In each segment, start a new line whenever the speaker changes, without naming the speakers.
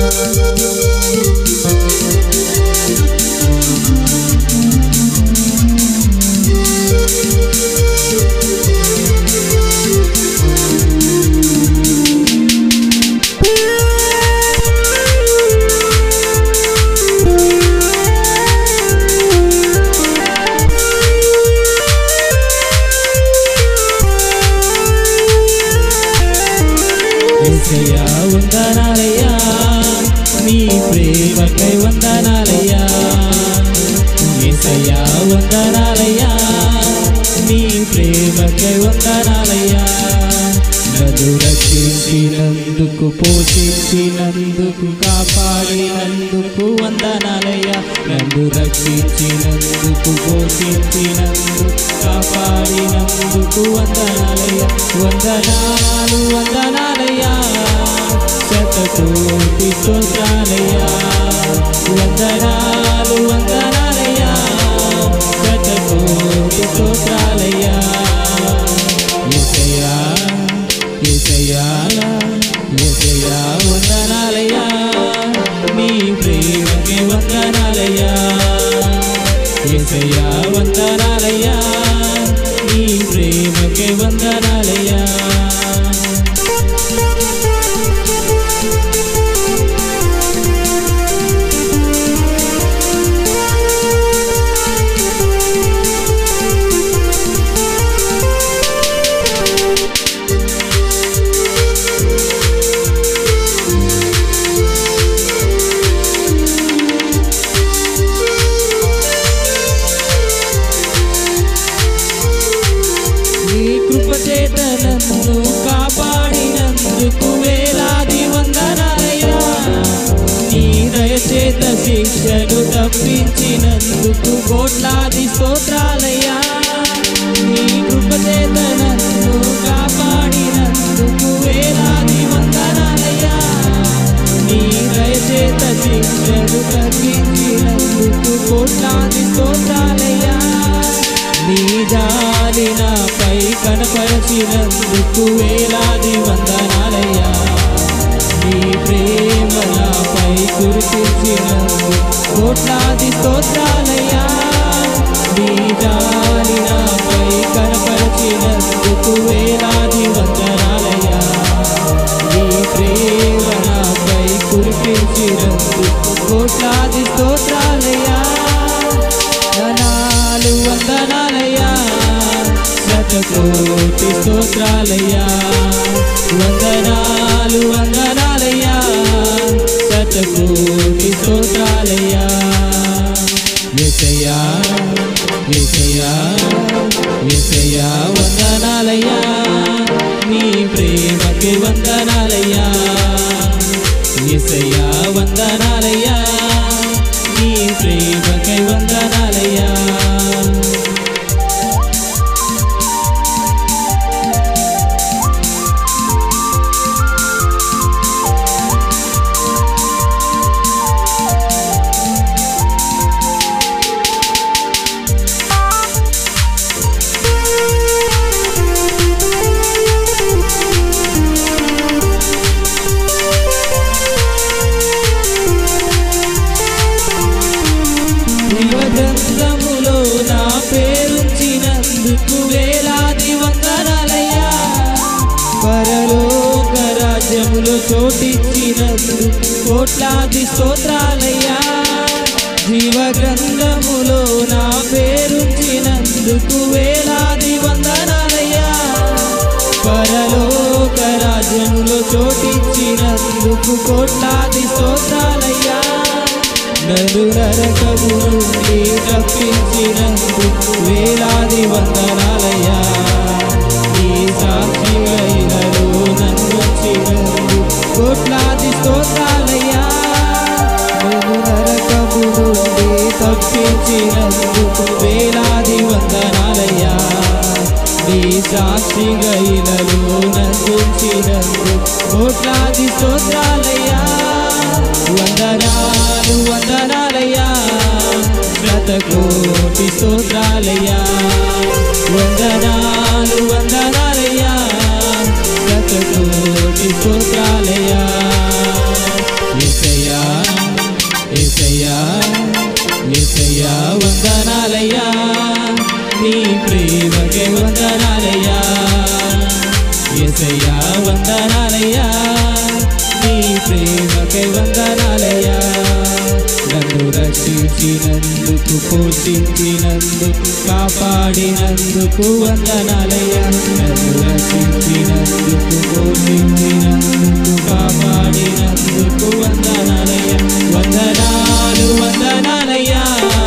ఏసయ్యా వందనాలయ్యా నీ ప్రేమకై వందనాలయ్యా ఏసయ్యా వందనాలయ్యా నీ ప్రేమకై వందనాలయ్యా నన్ను రక్షించినందుకు పోషించినందుకు కాపాడినందుకు వందనాలయ్యా నన్ను రక్షించినందుకు పోషించినందుకు కాపాడినందుకు వందనాలయ్యా వందనాలు వందనాలయ్యా శతకోటి స్తోత్రాలయ్యా వందనాలు వందనాలయ్యా శతకోటి స్తోత్రాలయ్యా ఏసయ్యా ఏసయ్యా ఏసయ్యా వందనాలయ్యా నీ ప్రేమకి వందనాలయ్యా ఏసయ్యా వందనాలయ్యా నీ ప్రేమకి వందనాలయ్యా నీ కృప చేత నన్ను కాపాడినందుకు వేలాది వందనాలయ్యా నీ దయ చేత శిక్షను తప్పించినందుకు కోట్లాది స్తోత్రాలయ్యా నీ కృప చేత నన్ను కాపాడినందుకు వేలాది వందనాలయ్యా నీ దయ చేత శిక్షను తగ్గించినందుకు కోట్లాది స్తోత్రాలయ్యా నీ జాలి నాపై కనపరచినందుకు వేలాది వందనాలయ్యా నీ ప్రేమ నాపై కురిపించినందుకు కోట్లాది స్తోత్రాలయ్యా నీ జాలి నాపై కనపరచినందుకు వేలాది వందనాలయ్యా నీ ప్రేమ నాపై కురిపించినందుకు కోట్లాది స్తోత్రాలయ్యా వందనాలు వందనాలయ్యా శతకోటి స్తోత్రాలయ్యా వందనాలు వందనాలయ్యా శతకోటి స్తోత్రాలయ్యా ఏసయ్యా ఏసయ్యా ఏసయ్యా వందనాలయ్యా నీ ప్రేమకి వందనాలయ్యా ఏసయ్యా వందనాలయ్యా నీ ప్రేమకై వందనాలయ్యా జీవగ్రంథములో నా పేరుంచినందుకు వేలాది వందనాలయ్యా పరలోక రాజ్యములో చోటిచ్చినందుకు కోట్లాది స్తోత్రాలయ్యా జీవగ్రంథములో నా పేరుంచినందుకు వేలాది వందనాలయ్యా పరలోక రాజ్యములో చోటిచ్చినందుకు కోట్లాది స్తోత్రాలయ్యా నన్ను నరకము నుండి తప్పించినందుకు వేలాది వందనాలయ్యా నీ సాక్షిగా ఇలలో నన్ను వచ్చినందుకు కోట్లాది స్తోత్రాలయ్యా నన్ను నరకము నుండి తప్పించినందుకు వేలాది వందనాలయ్యా నీ సాక్షిగా ఇలలో నన్ను కోట్లాది స్తోత్రాలయ్యా వందనాలు వందనాలయ్యా శతకోటి స్తోత్రాలయ్యా వందనాలు వందనాలయ్యా శతకోటి స్తోత్రాలయ్యా ఏసయ్యా వందనాలయ్యా నీ ప్రేమకై వందనాలయ్యా నన్ను రక్షించినందుకు పోషించినందుకు కాపాడినందుకు వందనాలయ్యా నన్ను రక్షించినందుకు పోషించినందుకు కాపాడినందుకు వందనాలయ్యా వందనాలు వందనాలయ్యా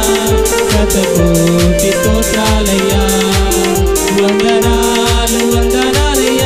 శతకోటి స్తోత్రాలయ్యా వందనాలు వందనాలయ్యా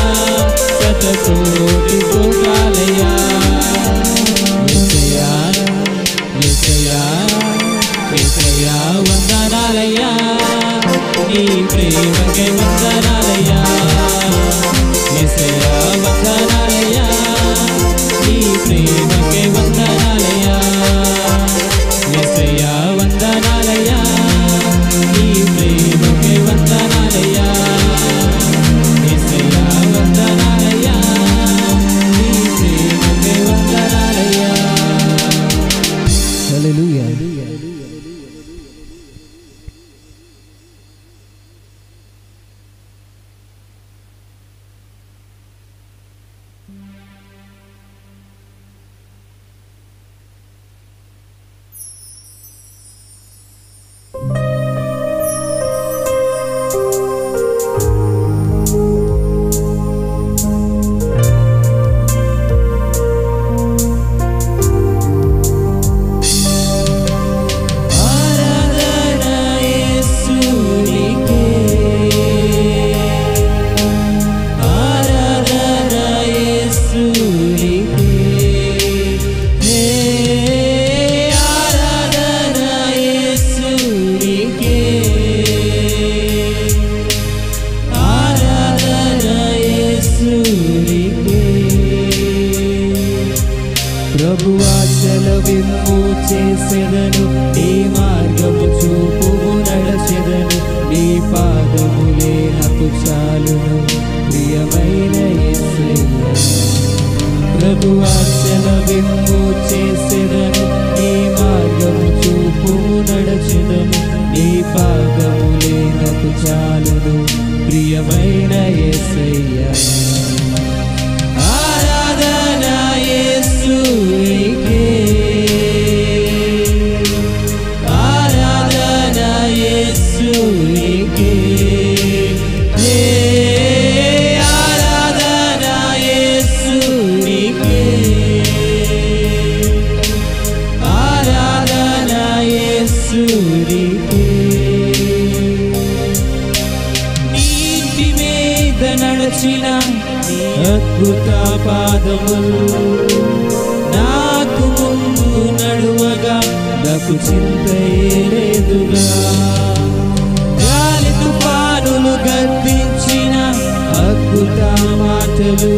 శతకోటి స్తోత్రాలయ్యా యేసయ్యా యేసయ్యా యేసయ్యా వందనాలయ్యా నీ ప్రేమకే వందనాలయ్యా యేసయ్యా వందనాలయ్యా నీ ప్రేమకే వందనాలయ్యా యేసయ్యా వందనాలయ్యా నీ ప్రేమకే వందనాలయ్యా యేసయ్యా వందనాలయ్యా నీ ప్రేమకే వందనాలయ్యా హల్లెలూయా ఆరాధన యేసునికే ఆరాధన యేసునికే హే ఆరాధన యేసునికే ఆరాధన యేసునికే ప్రభువాచల విమ్ము చేసెదను నీ మార్గము చూపుము నడచెదను నీ పాదములే నాకు చాలును ప్రియమైన యేసయ్య ప్రభువాచల విమ్ము చేసెదను నీ మార్గము చూపుము నడచెదను నీ పాదములే నాకు చాలును ప్రియమైన యేసయ్య ఆరాధన యేసునికే ఆరాధన యేసునికే హే ఆరాధన యేసునికే ఆరాధన యేసునికే నీటి మీద నడచిన నీ అద్భుత పాదములు నాకు ముందు నడువగా నాకు చింతయే లేదుగా గాలి తుఫానులు గర్భించిన అద్భుత మాటలు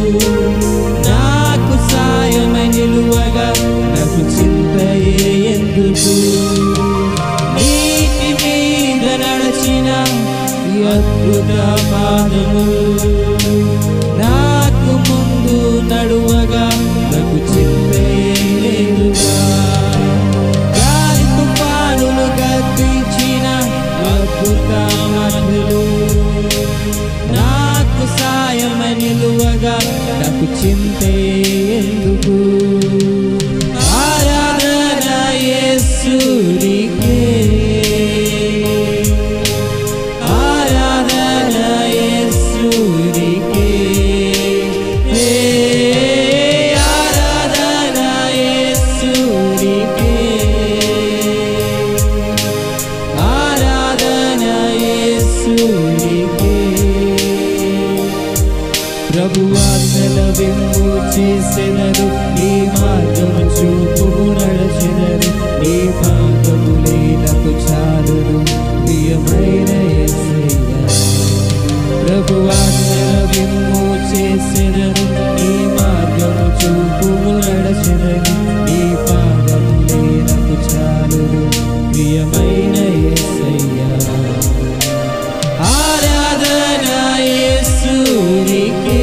నాకు సాయమై నిలువగా నాకు చింతయే ఎందుకు నీటి మీద నడచిన ఈ అద్భుత పాదము నాకు ముందు నడువగా నాకు చింతేలేదుగా గాలి తుఫానులు గర్పించిన అద్భుత మధులు నాకు సాయం నిలువగా నాకు చింతే ఎందుకు ఆరాధన యేసునికే ఆరాధన యేసునికే హే ఆరాధన యేసునికే ఆరాధన యేసునికే ప్రభువాసల విమ్ము చేసెదరు నీ మార్గము చూపుము నడచెదరు నీ పాదములే నాకు చాలును ప్రియమైన యేసయ్య ప్రభువాసల విమ్ము చేసెదరు నీ మార్గము చూపుము నడచెదరు నీ పాదములే నాకు చాలును ప్రియమైన యేసయ్య ఆరాధన యేసునికే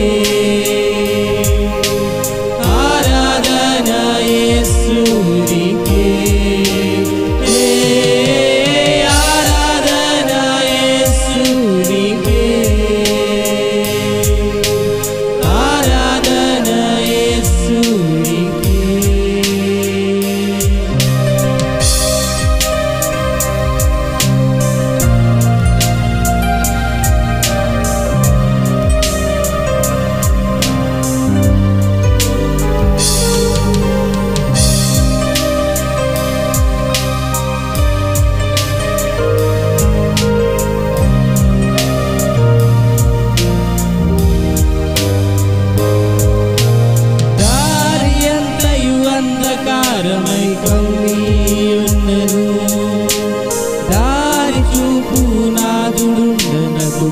ఆరాధన యేసునికే హే ఆరాధన యేసునికే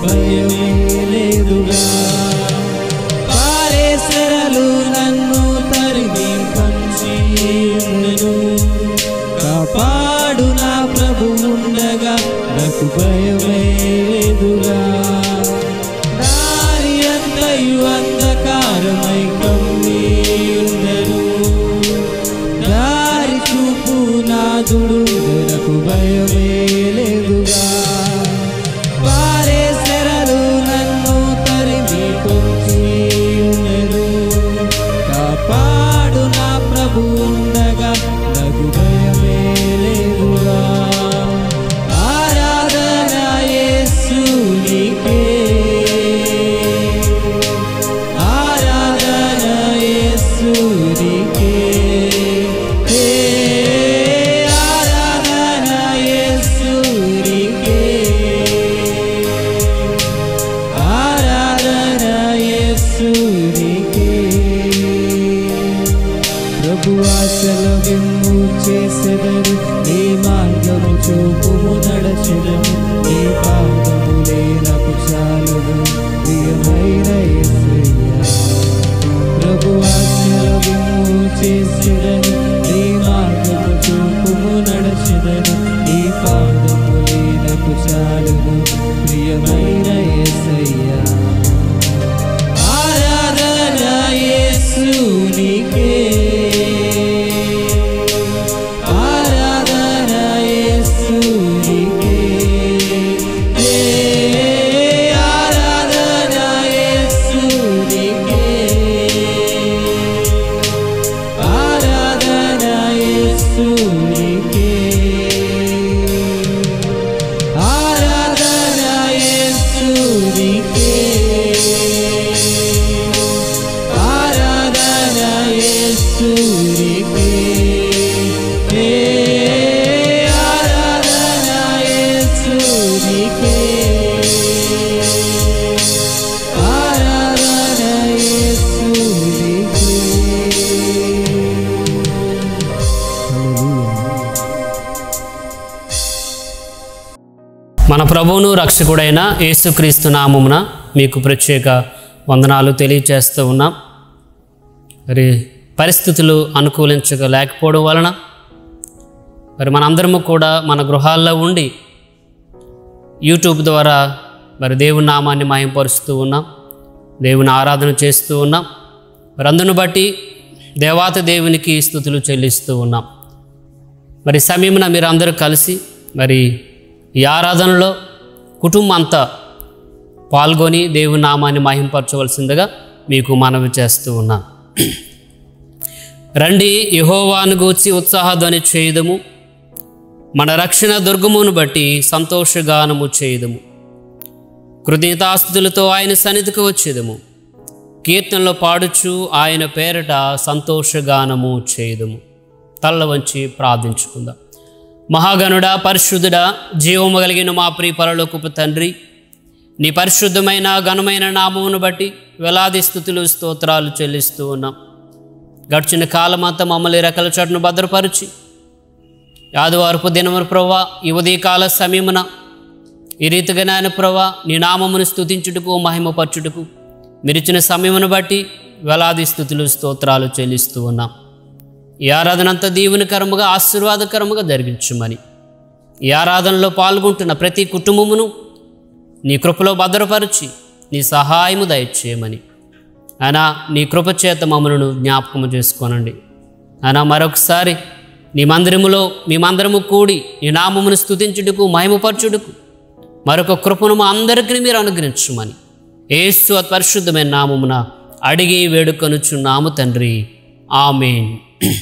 భయమే లేదుగా పారేసరలు నన్ను తరిమి పంచి ఉండెను. కాపాడు నా ప్రభు ఉండగా నాకు భయమే లేదుగా దారి అంతయు అంధకారమై కమ్మి ఉండెను. దారి చూపు నాదుడు నాకు భయమే లేదుగా పారేసెరలు నన్ను తరిమి కొంచి ఉండెను. కాపాడు నా ప్రభు ఉండగా నాకు భయమే లేదుగా ఆరాధన యేసునికే ఆరాధన యేసునికే ఏ ఆరాధన యేసునికే ఆరాధన యేసునికే ప్రభు ఆశలో విమ్ము చేసెదరు నీ మార్గము చూపుము నడచెదము నీ పాదములే నాకు చాలును ప్రియమైన యేసయ్యా ప్రభు ఆశలో విమ్ము చేసెదరు నీ మార్గము చూపుము నడచెదరు నీ పాదములే నాకు చాలును ప్రియమైన యేసయ్యా ఆరాధన యేసునికే ఆరాధన యేసునికే ఏ ఆరాధన యేసునికే ఆరాధన యేసునికే ఆరాధన యేసునికే ఆరాధన యేసునికే ఏ ఆరాధన యేసునికే ఆరాధన యేసునికే
మన ప్రభువును రక్షకుడైన యేసుక్రీస్తు నామమున మీకు ప్రత్యేక వందనాలు తెలియచేస్తూ ఉన్నాం మరి పరిస్థితులు అనుకూలించక లేకపోవడం వలన మరి మనందరము కూడా మన గృహాల్లో ఉండి యూట్యూబ్ ద్వారా మరి దేవుని నామాన్ని మహింపరుస్తూ ఉన్నాం దేవుని ఆరాధన చేస్తూ ఉన్నాం మరి అందును బట్టి దేవాత దేవునికి స్థుతులు చెల్లిస్తూ ఉన్నాం మరి సమయమున మీరు అందరూ కలిసి మరి ఈ ఆరాధనలో కుటుంబం అంతా పాల్గొని దేవుని నామాన్ని మహింపరచవలసిందిగా మీకు మనవి చేస్తూ ఉన్నాం రండి యహోవాను గూర్చి ఉత్సాహధ్వని చేయుదము మన రక్షణ దుర్గమును బట్టి సంతోషగానము చేయుదము కృతజ్ఞతాస్తుతులతో ఆయన సన్నిధికి వచ్చేదము కీర్తనలో పాడుచు ఆయన పేరట సంతోషగానము చేయుదము తల్ల వంచి ప్రార్థించుకుందాం మహాగణుడా పరిశుద్ధుడా జీవము కలిగిన మా ప్రియ పరలోకపు తండ్రి నీ పరిశుద్ధమైన ఘనమైన నామమును బట్టి వేలాది స్థుతులు స్తోత్రాలు చెల్లిస్తూ ఉన్నాం గడిచిన కాలమంతా మమ్మల్ని రెక్కల చోటును భద్రపరిచి ఆదివారపు దినమున ప్రవ్వా ఈ ఉదయకాల సమయమున ఈ రీతిగా నాయన ప్రవ్వా నీ నామమును స్తుతించుటకు మహిమపరచుటకు మీరిచ్చిన సమయమును బట్టి వేలాది స్థుతులు స్తోత్రాలు చెల్లిస్తూ ఉన్నాం ఈ ఆరాధన అంతా దీవెనకరముగా ఆశీర్వాదకరముగా జరిగించమని ఈ ఆరాధనలో పాల్గొంటున్న ప్రతి కుటుంబమును నీ కృపలో భద్రపరిచి నీ సహాయము దయచేయమని అయినా నీ కృప చేత మమ్మలను జ్ఞాపకము చేసుకోనండి అయినా మరొకసారి నీ మందిరములో మీ మందిరము కూడి నీ నామమును స్తుతించుటకు మహిమపరచుటకు మరొక కృపను మా అందరికీ మీరు అనుగ్రహించమని ఏసు పరిశుద్ధమైన నామమున అడిగి వేడుకొనుచున్నాము తండ్రి ఆమెన్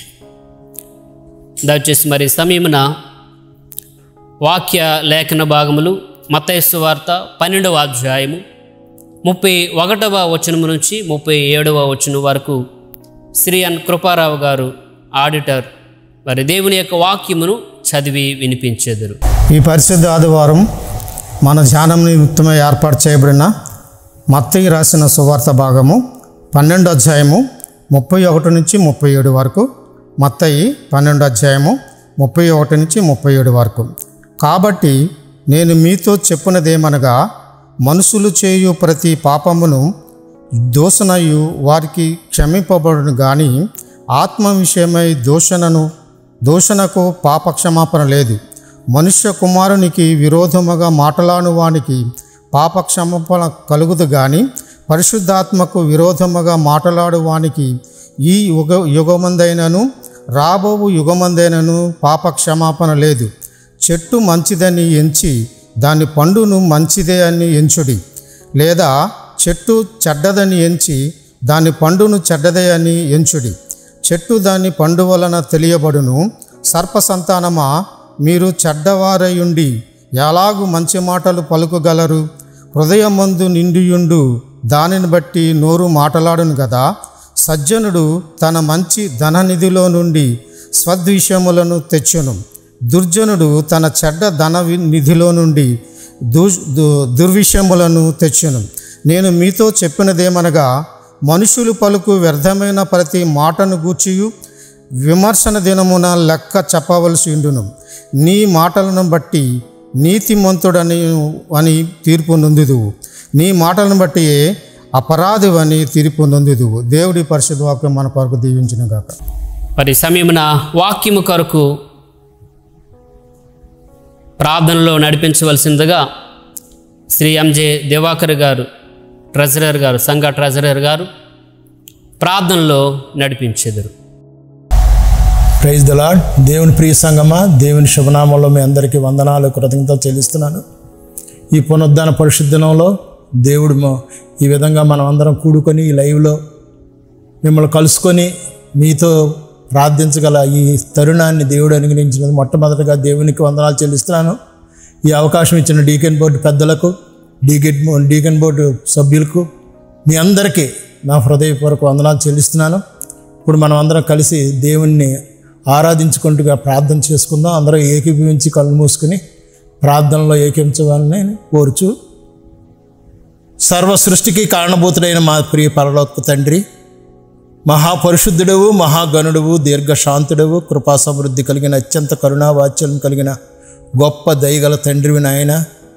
దయచేసి మరి సమయమున వాక్య లేఖన భాగములు మతయస్సు వార్త పన్నెండవ అధ్యాయము ముప్పై ఒకటవ వచనము నుంచి ముప్పై ఏడవ వచనం వరకు శ్రీ అన్ కృపారావు గారు ఆడిటర్ మరి దేవుని యొక్క వాక్యమును చదివి వినిపించెదరు
ఈ పరిశుద్ధ ఆదివారం మన ధ్యానం నిమిత్తమై ఏర్పాటు చేయబడిన మత్తయి రాసిన సువార్త భాగము పన్నెండు అధ్యాయము ముప్పై ఒకటి నుంచి ముప్పై ఏడు వరకు మత్తయి పన్నెండు అధ్యాయము ముప్పై ఒకటి నుంచి ముప్పై ఏడు వరకు కాబట్టి నేను మీతో చెప్పునదేమనగా మనుషులు చేయు ప్రతి పాపమును దోషనయు వారికి క్షమింపబడును గాని ఆత్మ విషయమై దోషణను దోషణకు పాపక్షమాపణ లేదు మనుష్య కుమారునికి విరోధముగా మాటలాను వానికి పాపక్షమాపణ కలుగుదు గాని పరిశుద్ధాత్మకు విరోధముగా మాటలాడు వానికి ఈ యుగ యుగమందైనను రాబోవు యుగమందైనను పాపక్షమాపణ లేదు చెట్టు మంచిదని ఎంచి దాని పండును మంచిదే అని ఎంచుడి లేదా చెట్టు చెడ్డదని ఎంచి దాని పండును చెడ్డదే అని ఎంచుడి చెట్టు దాని పండు వలన తెలియబడును సర్ప సంతానమా మీరు చెడ్డవారయుండి ఎలాగు మంచి మాటలు పలుకగలరు హృదయమందు నిండియుండు దానిని బట్టి నోరు మాటలాడును కదా సజ్జనుడు తన మంచి ధననిధిలో నుండి స్వద్విషయములను తెచ్చును దుర్జనుడు తన చెడ్డ ధన వి- నిధిలో నుండి దు దు- దుర్విషయములను తెచ్చును నేను మీతో చెప్పినదేమనగా మనుషులు పలుకు వ్యర్థమైన ప్రతి మాటను గూర్చియు విమర్శన దినమున లెక్క చెప్పవలసి ఉండును నీ మాటలను బట్టి నీతిమంతుడని అని తీర్పు నొందుదువు నీ మాటలను బట్టి అపరాధివని తీర్పు నొందుదువు దేవుడి పరిశుద్ధ వాక్యం మన కొరకు దీవించిన గాక
మరి సమయమున వాక్యము కొరకు ప్రార్థనలో నడిపించవలసిందిగా శ్రీ ఎంజే దివాకర్ గారు ట్రెజరర్ గారు సంఘ ట్రెజరర్ గారు ప్రార్థనలో నడిపించెదరు
ప్రైజ్ ద లాడ్ దేవుని ప్రియ సంగమా దేవుని శుభనామంలో మీ అందరికీ వందనాలు కృతజ్ఞతలు చెల్లిస్తున్నాను ఈ పునరుద్ధాన పరిశుద్ధనంలో దేవుడు మా- ఈ విధంగా మనం అందరం కూడుకొని ఈ లైవ్లో మిమ్మల్ని కలుసుకొని మీతో ప్రార్థించగల ఈ తరుణాన్ని దేవుడు అనుగ్రహించినది మొట్టమొదటిగా దేవునికి వందనాలు చెల్లిస్తున్నాను ఈ అవకాశం ఇచ్చిన డీకెన్ బోర్డు పెద్దలకు డీకెన్ డీకెన్ బోర్డు సభ్యులకు మీ అందరికీ నా హృదయపూర్వక వందనాలు చెల్లిస్తున్నాను ఇప్పుడు మనం అందరం కలిసి దేవుణ్ణి ఆరాధించుకుంటుగా ప్రార్థన చేసుకుందాం అందరం ఏకీభవించి కళ్ళు మూసుకుని ప్రార్థనలో ఏకించవాలని కోరుచు సర్వ సృష్టికి కారణభూతుడైన మా ప్రియ పరలోక తండ్రి మహాపరిశుద్ధుడవు మహాగణుడవు దీర్ఘశాంతుడవు కృపా సమృద్ధి కలిగిన అత్యంత కరుణావాచ్యం కలిగిన గొప్ప దయగల తండ్రివి నాయన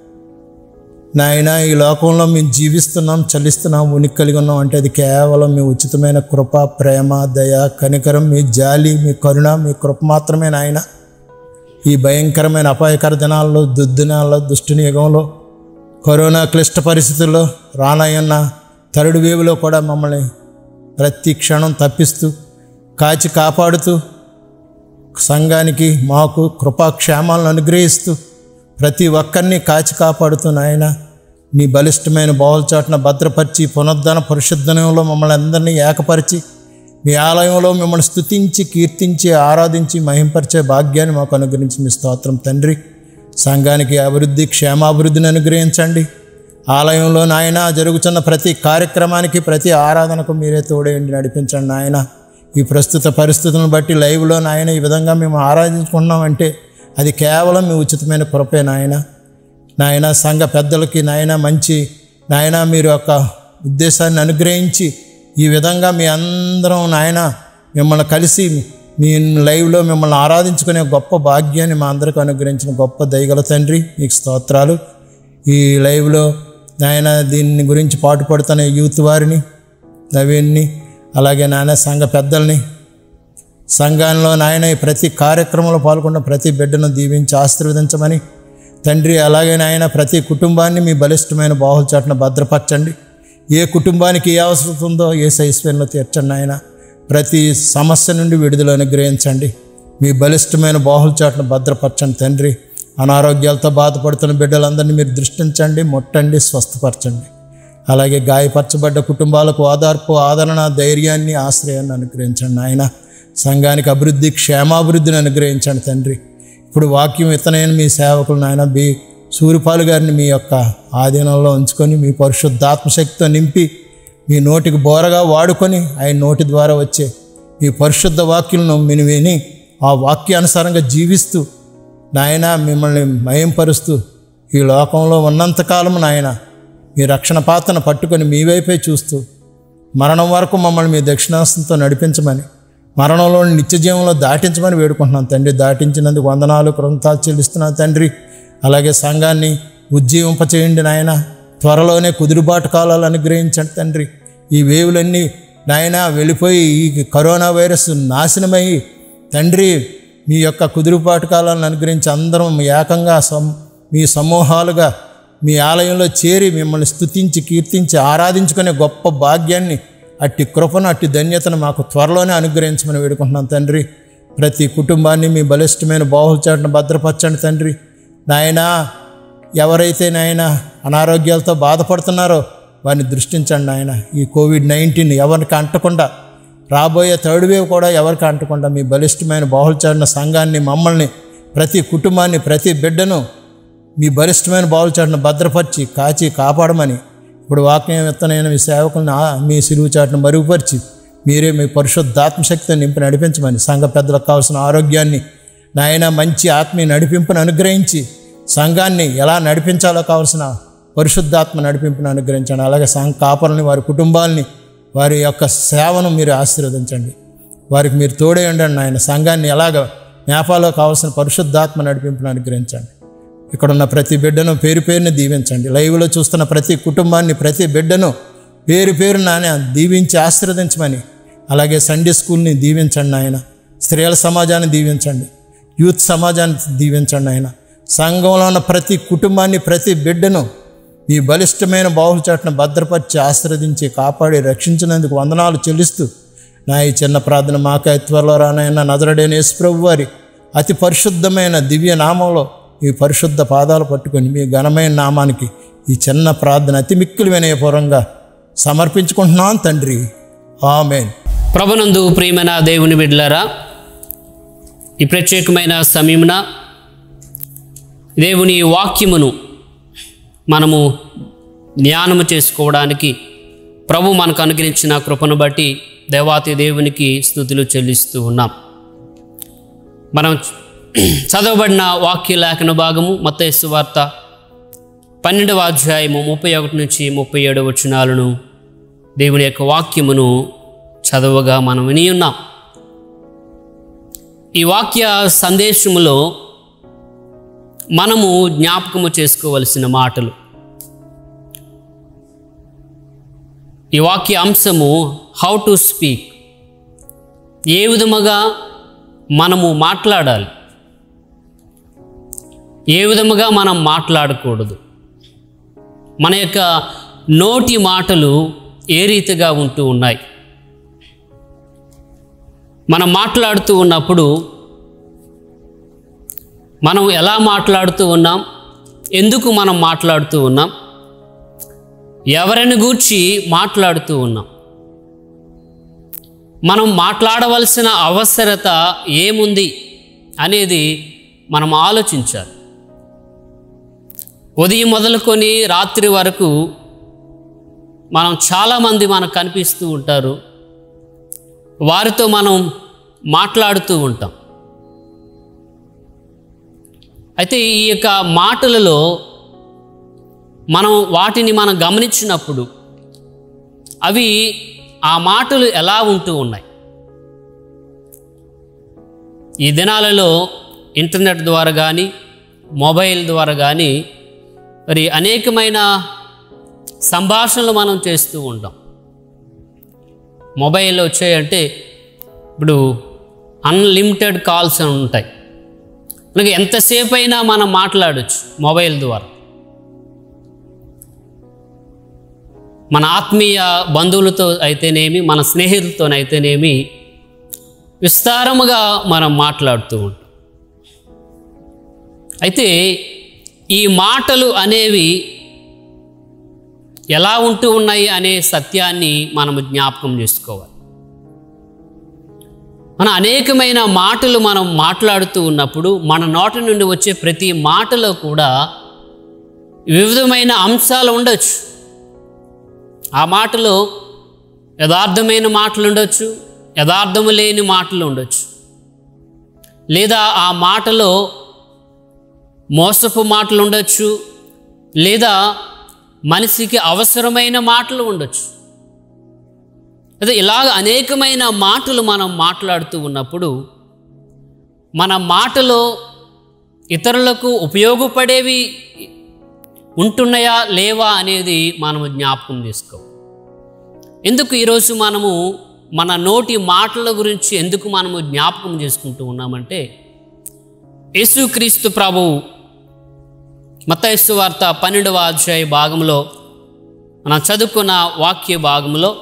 నాయన ఈ లోకంలో మేము జీవిస్తున్నాం చలిస్తున్నాం ఉనికి కలిగి ఉన్నాం అంటే అది కేవలం మీ ఉచితమైన కృప ప్రేమ దయ కనికరం మీ జాలి మీ కరుణ మీ కృప మాత్రమే నాయన ఈ భయంకరమైన అపాయకర దినాల్లో దుర్దినాల్లో దుష్టుని యుగంలో కరోనా క్లిష్ట పరిస్థితుల్లో రానయ్యన్న తరుడు వేవులో కూడా మమ్మల్ని ప్రతి క్షణం తప్పిస్తూ కాచి కాపాడుతూ సంఘానికి మాకు కృపాక్షేమాలను అనుగ్రహిస్తూ ప్రతి ఒక్కరిని కాచి కాపాడుతూ నాయన నీ బలిష్టమైన బావులచాటున భద్రపరిచి పునరుద్ధరణ పరిశుద్ధనంలో మమ్మల్ని అందరినీ ఏకపరిచి మీ ఆలయంలో మిమ్మల్ని స్తుతించి కీర్తించి ఆరాధించి మహింపరిచే భాగ్యాన్ని మాకు అనుగ్రహించి మీ స్తోత్రం తండ్రి సంఘానికి అభివృద్ధి క్షేమాభివృద్ధిని అనుగ్రహించండి ఆలయంలో నాయన జరుగుతున్న ప్రతి కార్యక్రమానికి ప్రతి ఆరాధనకు మీరే తోడేయండి నడిపించండి నాయన ఈ ప్రస్తుత పరిస్థితులను బట్టి లైవ్లో నాయన ఈ విధంగా మేము ఆరాధించుకున్నామంటే అది కేవలం మీ ఉచితమైన కృపే నాయన నాయన సంఘ పెద్దలకి నాయన మంచి నాయన మీరు యొక్క ఉద్దేశాన్ని అనుగ్రహించి ఈ విధంగా మీ అందరం నాయన మిమ్మల్ని కలిసి మీ లైవ్లో మిమ్మల్ని ఆరాధించుకునే గొప్ప భాగ్యాన్ని మా అందరికీ అనుగ్రహించిన గొప్ప దయగల తండ్రి మీకు స్తోత్రాలు ఈ లైవ్లో నాయన దీని గురించి పాటుపడుతున్న యూత్ వారిని నవీన్ని అలాగే నాయన సంఘ పెద్దల్ని సంఘంలో నాయన ఈ ప్రతి కార్యక్రమంలో పాల్గొన్న ప్రతి బిడ్డను దీవించి ఆశీర్వదించమని తండ్రి అలాగే నాయన ప్రతి కుటుంబాన్ని మీ బలిష్టమైన బాహుల చాటున భద్రపరచండి ఏ కుటుంబానికి ఏ అవసరం ఉందో ఏ సైశ్వర్యంలో తీర్చండి ఆయన ప్రతి సమస్య నుండి విడుదల అనుగ్రహించండి మీ బలిష్టమైన బాహుల చాటున భద్రపరచండి తండ్రి అనారోగ్యాలతో బాధపడుతున్న బిడ్డలందరినీ మీరు దృష్టించండి ముట్టండి స్వస్థపరచండి అలాగే గాయపరచబడ్డ కుటుంబాలకు ఓదార్పు ఆదరణ ధైర్యాన్ని ఆశ్రయాన్ని అనుగ్రహించండి ఆయన సంఘానికి అభివృద్ధి క్షేమాభివృద్ధిని అనుగ్రహించండి తండ్రి ఇప్పుడు వాక్యం ఇతనైన మీ సేవకులు నాయన బి సూర్యపాలు గారిని మీ యొక్క ఆధీనంలో ఉంచుకొని మీ పరిశుద్ధాత్మశక్తితో నింపి మీ నోటికి బోరగా వాడుకొని ఆయన నోటి ద్వారా వచ్చే మీ పరిశుద్ధ వాక్యులను మీరు విని ఆ వాక్యానుసారంగా జీవిస్తూ నాయన మిమ్మల్ని మయంపరుస్తూ ఈ లోకంలో ఉన్నంతకాలం నాయన మీ రక్షణ పాత్రను పట్టుకొని మీ వైపే చూస్తూ మరణం వరకు మమ్మల్ని మీ దక్షిణాస్తంతో నడిపించమని మరణంలో నిత్య జీవంలో దాటించమని వేడుకుంటున్నాను తండ్రి దాటించినందుకు వందనాలు కృంతాలు చెల్లిస్తున్నాను తండ్రి అలాగే సంఘాన్ని ఉజ్జీవింపచేయండి నాయన త్వరలోనే కుదురుబాటు కాలాలు అనుగ్రహించండి తండ్రి ఈ వేవులన్నీ నాయన వెళ్ళిపోయి ఈ కరోనా వైరస్ నాశనమై తండ్రి మీ యొక్క కుదురుబాటు కాలాలను అనుగ్రహించి అందరం ఏకంగా సం మీ సమూహాలుగా మీ ఆలయంలో చేరి మిమ్మల్ని స్తుతించి కీర్తించి ఆరాధించుకునే గొప్ప భాగ్యాన్ని అట్టి కృపను అట్టి ధన్యతను మాకు త్వరలోనే అనుగ్రహించమని వేడుకుంటున్నాం తండ్రి ప్రతి కుటుంబాన్ని మీ బలిష్టమైన బాహుల్చాటును భద్రపరచండి తండ్రి నాయనా ఎవరైతే నాయన అనారోగ్యాలతో బాధపడుతున్నారో వారిని దృష్టించండి నాయన ఈ కోవిడ్ నైన్టీన్ ఎవరికి అంటకుండా రాబోయే థర్డ్ వేవ్ కూడా ఎవరికి అంటకుండా మీ బలిష్టమైన బాహుల్చాడిన సంఘాన్ని మమ్మల్ని ప్రతి కుటుంబాన్ని ప్రతి బిడ్డను మీ బలిష్టమైన బాహుల్చాటును భద్రపరిచి కాచి కాపాడమని ఇప్పుడు వాక్యం ఎత్తనైన మీ సేవకులను ఆ- మీ సిలువు చాటును మరుగుపరిచి మీరే మీ పరిశుద్ధాత్మ శక్తిని నింపి నడిపించమని సంఘ పెద్దలకు కావాల్సిన ఆరోగ్యాన్ని నాయన మంచి ఆత్మీయ నడిపింపును అనుగ్రహించి సంఘాన్ని ఎలా నడిపించాలో కావాల్సిన పరిశుద్ధాత్మ నడిపింపును అనుగ్రహించండి అలాగే సంఘ కాపరుని వారి కుటుంబాలని వారి యొక్క సేవను మీరు ఆశీర్వదించండి వారికి మీరు తోడే ఉండండి ఆయన సంఘాన్ని ఎలాగ మేపాలో కావాల్సిన పరిశుద్ధాత్మ నడిపింపును అనుగ్రహించండి ఇక్కడ ఉన్న ప్రతి బిడ్డను పేరు పేరుని దీవించండి లైవ్లో చూస్తున్న ప్రతి కుటుంబాన్ని ప్రతి బిడ్డను పేరు పేరు నాయన దీవించి ఆశీర్వదించమని అలాగే సండే స్కూల్ని దీవించండి ఆయన స్త్రీల సమాజాన్ని దీవించండి యూత్ సమాజాన్ని దీవించండి ఆయన సంఘంలో ఉన్న ప్రతి కుటుంబాన్ని ప్రతి బిడ్డను మీ బలిష్టమైన బాహుచాటును భద్రపరిచి ఆశీర్వదించి కాపాడి రక్షించినందుకు వందనాలు చెల్లిస్తూ నా ఈ చిన్న ప్రార్థన మాకై త్వరలో రానైనా నదరడైన యేసుప్రభు వారి అతి పరిశుద్ధమైన దివ్య నామంలో ఈ పరిశుద్ధ పాదాలు పట్టుకొని మీ ఘనమైన నామానికి ఈ చిన్న ప్రార్థన అతి మిక్కిలి వినయపూర్వంగా సమర్పించుకుంటున్నాను తండ్రి ఆమెన్
ప్రభునందు ప్రియమైన దేవుని బిడ్డలారా ఈ ప్రత్యేకమైన సమయమున దేవుని వాక్యమును మనము ధ్యానము చేసుకోవడానికి ప్రభు మనకు అనుగ్రహించిన కృపను బట్టి దేవాతి దేవునికి స్థుతులు చెల్లిస్తూ ఉన్నాం మనం చదవబడిన వాక్య లేఖన భాగము మత్తైసు వార్త పన్నెండవ అధ్యాయము ముప్పై ఒకటి నుంచి ముప్పై ఏడు వచనాలను దేవుని యొక్క వాక్యమును చదవగా మనం విని ఉన్నాం ఈ వాక్య సందేశములో మనము జ్ఞాపకము చేసుకోవలసిన మాటలు ఈ వాక్య అంశము హౌ టు స్పీక్ ఏ విధముగా మనము మాట్లాడాలి ఏ విధముగా మనం మాట్లాడకూడదు మన యొక్క నోటి మాటలు ఏ రీతిగా ఉంటూ ఉన్నాయి మనం మాట్లాడుతూ ఉన్నప్పుడు మనం ఎలా మాట్లాడుతూ ఉన్నాం ఎందుకు మనం మాట్లాడుతూ ఉన్నాం ఎవరిని గూర్చి మాట్లాడుతూ ఉన్నాం మనం మాట్లాడవలసిన అవసరత ఏముంది అనేది మనం ఆలోచించాలి ఉదయం మొదలుకొని రాత్రి వరకు మనం చాలామంది మనకు కనిపిస్తూ ఉంటారు వారితో మనం మాట్లాడుతూ ఉంటాం అయితే ఈ యొక్క మాటలలో మనం వాటిని మనం గమనించినప్పుడు అవి ఆ మాటలు ఎలా ఉంటూ ఉన్నాయి ఈ దినాలలో ఇంటర్నెట్ ద్వారా కానీ మొబైల్ ద్వారా కానీ మరి అనేకమైన సంభాషణలు మనం చేస్తూ ఉంటాం మొబైల్ వచ్చాయంటే ఇప్పుడు అన్లిమిటెడ్ కాల్స్ అని ఉంటాయి మనకి ఎంతసేపు అయినా మనం మాట్లాడచ్చు మొబైల్ ద్వారా మన ఆత్మీయ బంధువులతో అయితేనేమి మన స్నేహితులతోనైతేనేమి విస్తారముగా మనం మాట్లాడుతూ ఉంటాం అయితే ఈ మాటలు అనేవి ఎలా ఉంటూ ఉన్నాయి అనే సత్యాన్ని మనము జ్ఞాపకం చేసుకోవాలి మన అనేకమైన మాటలు మనం మాట్లాడుతూ ఉన్నప్పుడు మన నోటి నుండి వచ్చే ప్రతి మాటలో కూడా వివిధమైన అంశాలు ఉండొచ్చు ఆ మాటలో యథార్థమైన మాటలు ఉండొచ్చు యథార్థము లేని మాటలు ఉండొచ్చు లేదా ఆ మాటలో మోసపు మాటలు ఉండొచ్చు లేదా మనిషికి అవసరమైన మాటలు ఉండొచ్చు అదే ఇలాగ అనేకమైన మాటలు మనం మాట్లాడుతూ ఉన్నప్పుడు మన మాటలో ఇతరులకు ఉపయోగపడేవి ఉంటున్నాయా లేవా అనేది మనము జ్ఞాపకం చేసుకో ఎందుకు ఈరోజు మనము మన నోటి మాటల గురించి ఎందుకు మనము జ్ఞాపకం చేసుకుంటూ ఉన్నామంటే యేసుక్రీస్తు ప్రభు మతయస్సు వార్త పన్నెండవ అధ్యాయ భాగంలో మనం చదువుకున్న వాక్య భాగంలో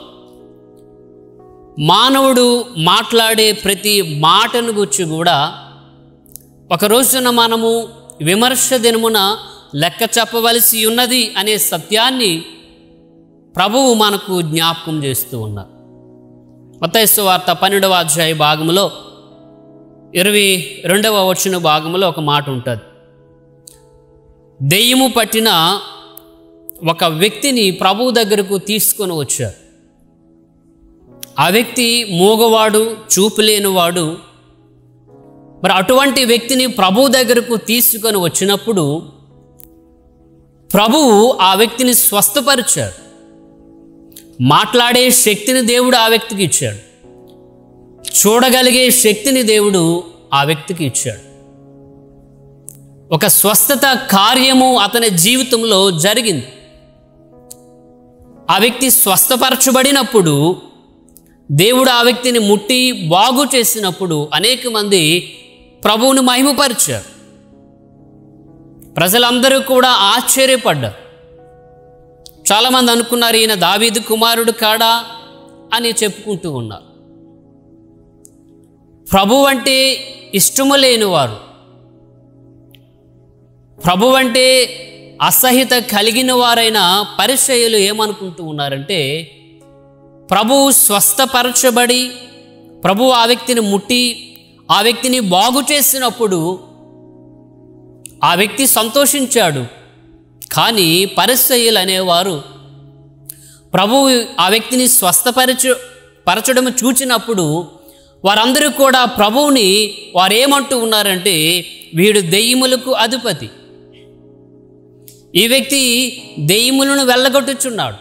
మానవుడు మాట్లాడే ప్రతి మాటను గురించి కూడా ఒక రోజున మనము విమర్శ దినమున లెక్క చెప్పవలసి ఉన్నది అనే సత్యాన్ని ప్రభువు మనకు జ్ఞాపకం చేస్తూ ఉన్నారు మతయస్సు వార్త పన్నెండవ అధ్యాయ భాగంలో ఇరవై రెండవ వచ్చిన భాగంలో ఒక మాట ఉంటుంది దెయ్యము పట్టిన ఒక వ్యక్తిని ప్రభువు దగ్గరకు తీసుకొని వచ్చారు ఆ వ్యక్తి మూగవాడు చూపు లేనివాడు మరి అటువంటి వ్యక్తిని ప్రభువు దగ్గరకు తీసుకొని వచ్చినప్పుడు ప్రభువు ఆ వ్యక్తిని స్వస్థపరిచాడు మాట్లాడే శక్తిని దేవుడు ఆ వ్యక్తికి ఇచ్చాడు చూడగలిగే శక్తిని దేవుడు ఆ వ్యక్తికి ఇచ్చాడు ఒక స్వస్థత కార్యము అతని జీవితంలో జరిగింది ఆ వ్యక్తి స్వస్థపరచబడినప్పుడు దేవుడు ఆ వ్యక్తిని ముట్టి బాగు చేసినప్పుడు అనేక మంది ప్రభువుని మహిమపరిచారు ప్రజలందరూ కూడా ఆశ్చర్యపడ్డారు చాలామంది అనుకున్నారు ఈయన దావీదు కుమారుడు కాడా అని చెప్పుకుంటూ ఉన్నారు ప్రభు అంటే ఇష్టము లేనివారు ప్రభు అంటే అసహిత కలిగిన వారైన పరిచయులు ఏమనుకుంటూ ఉన్నారంటే ప్రభువు స్వస్థపరచబడి ప్రభు ఆ వ్యక్తిని ముట్టి ఆ వ్యక్తిని బాగు చేసినప్పుడు ఆ వ్యక్తి సంతోషించాడు కానీ పరిసయ్యులు అనేవారు ప్రభువు ఆ వ్యక్తిని స్వస్థపరచ పరచడం చూచినప్పుడు వారందరూ కూడా ప్రభువుని వారు ఏమంటూ ఉన్నారంటే వీడు దెయ్యములకు అధిపతి ఈ వ్యక్తి దెయ్యములను వెళ్ళగొట్టుచున్నాడు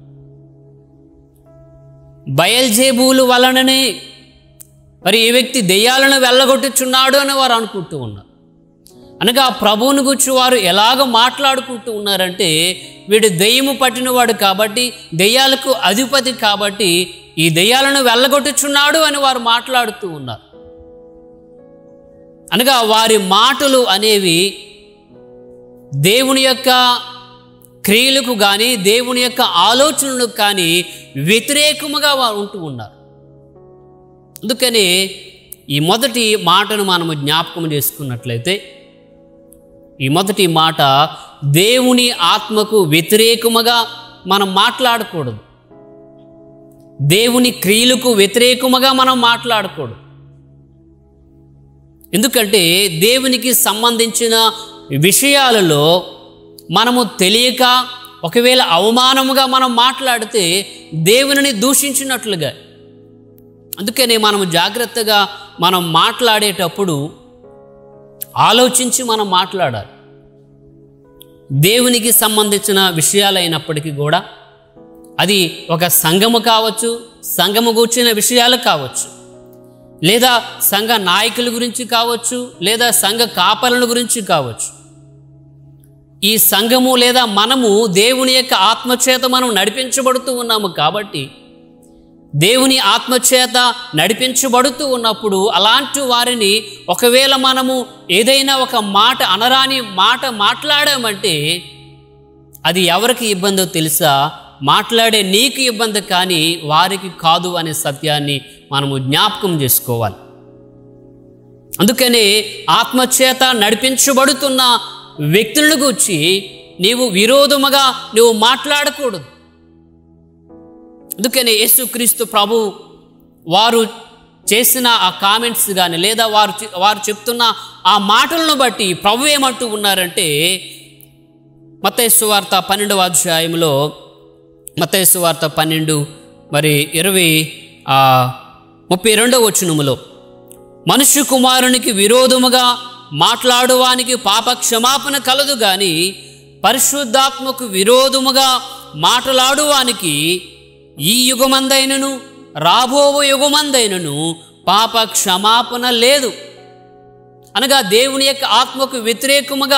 బయల్జేబులు వలననే మరి ఈ వ్యక్తి దెయ్యాలను వెళ్ళగొట్టుచున్నాడు అని వారు అనుకుంటూ ఉన్నారు అనగా ప్రభువుని గురించి వారు ఎలాగ మాట్లాడుకుంటూ ఉన్నారంటే వీడు దెయ్యము పట్టినవాడు కాబట్టి దెయ్యాలకు అధిపతి కాబట్టి ఈ దెయ్యాలను వెళ్ళగొట్టుచున్నాడు అని వారు మాట్లాడుతూ ఉన్నారు అనగా వారి మాటలు అనేవి దేవుని యొక్క క్రియలకు కానీ దేవుని యొక్క ఆలోచనలకు కానీ వ్యతిరేకముగా వారు ఉంటూ ఉన్నారు అందుకని ఈ మొదటి మాటను మనము జ్ఞాపకం చేసుకున్నట్లయితే ఈ మొదటి మాట దేవుని ఆత్మకు వ్యతిరేకముగా మనం మాట్లాడకూడదు దేవుని క్రియలకు వ్యతిరేకముగా మనం మాట్లాడకూడదు ఎందుకంటే దేవునికి సంబంధించిన విషయాలలో మనము తెలియక ఒకవేళ అవమానముగా మనం మాట్లాడితే దేవునిని దూషించినట్లుగా అందుకనే మనము జాగ్రత్తగా మనం మాట్లాడేటప్పుడు ఆలోచించి మనం మాట్లాడాలి దేవునికి సంబంధించిన విషయాలైనప్పటికీ కూడా అది ఒక సంఘము కావచ్చు సంఘము కూర్చిన విషయాలు కావచ్చు లేదా సంఘ నాయకుల గురించి కావచ్చు లేదా సంఘ కాపరుల గురించి కావచ్చు ఈ సంఘము లేదా మనము దేవుని యొక్క ఆత్మచేత మనం నడిపించబడుతూ ఉన్నాము కాబట్టి దేవుని ఆత్మచేత నడిపించబడుతూ ఉన్నప్పుడు అలాంటి వారిని ఒకవేళ మనము ఏదైనా ఒక మాట అనరాని మాట మాట్లాడామంటే అది ఎవరికి ఇబ్బందో తెలుసా మాట్లాడే నీకు ఇబ్బంది కానీ వారికి కాదు అనే సత్యాన్ని మనము జ్ఞాపకం చేసుకోవాలి అందుకనే ఆత్మచేత నడిపించబడుతున్న వ్యక్తులను గురించి నీవు విరోధముగా నువ్వు మాట్లాడకూడదు అందుకనే యేసుక్రీస్తు ప్రభు వారు చేసిన ఆ కామెంట్స్ కానీ లేదా వారు చె- వారు చెప్తున్న ఆ మాటలను బట్టి ప్రభు ఏమంటూ ఉన్నారంటే మత్తయి వార్త పన్నెండవ అధ్యాయంలో మత్తయి వార్త పన్నెండు మరి ఇరవై ఆ, ముప్పై రెండవ వచనములో మనుష్య కుమారునికి విరోధముగా మాట్లాడువానికి పాప క్షమాపణ కలదు గాని పరిశుద్ధాత్మకు విరోధముగా మాట్లాడువానికి ఈ యుగమందైనను రాబోవు యుగమందైనను పాప క్షమాపణ లేదు అనగా దేవుని యొక్క ఆత్మకు వ్యతిరేకముగా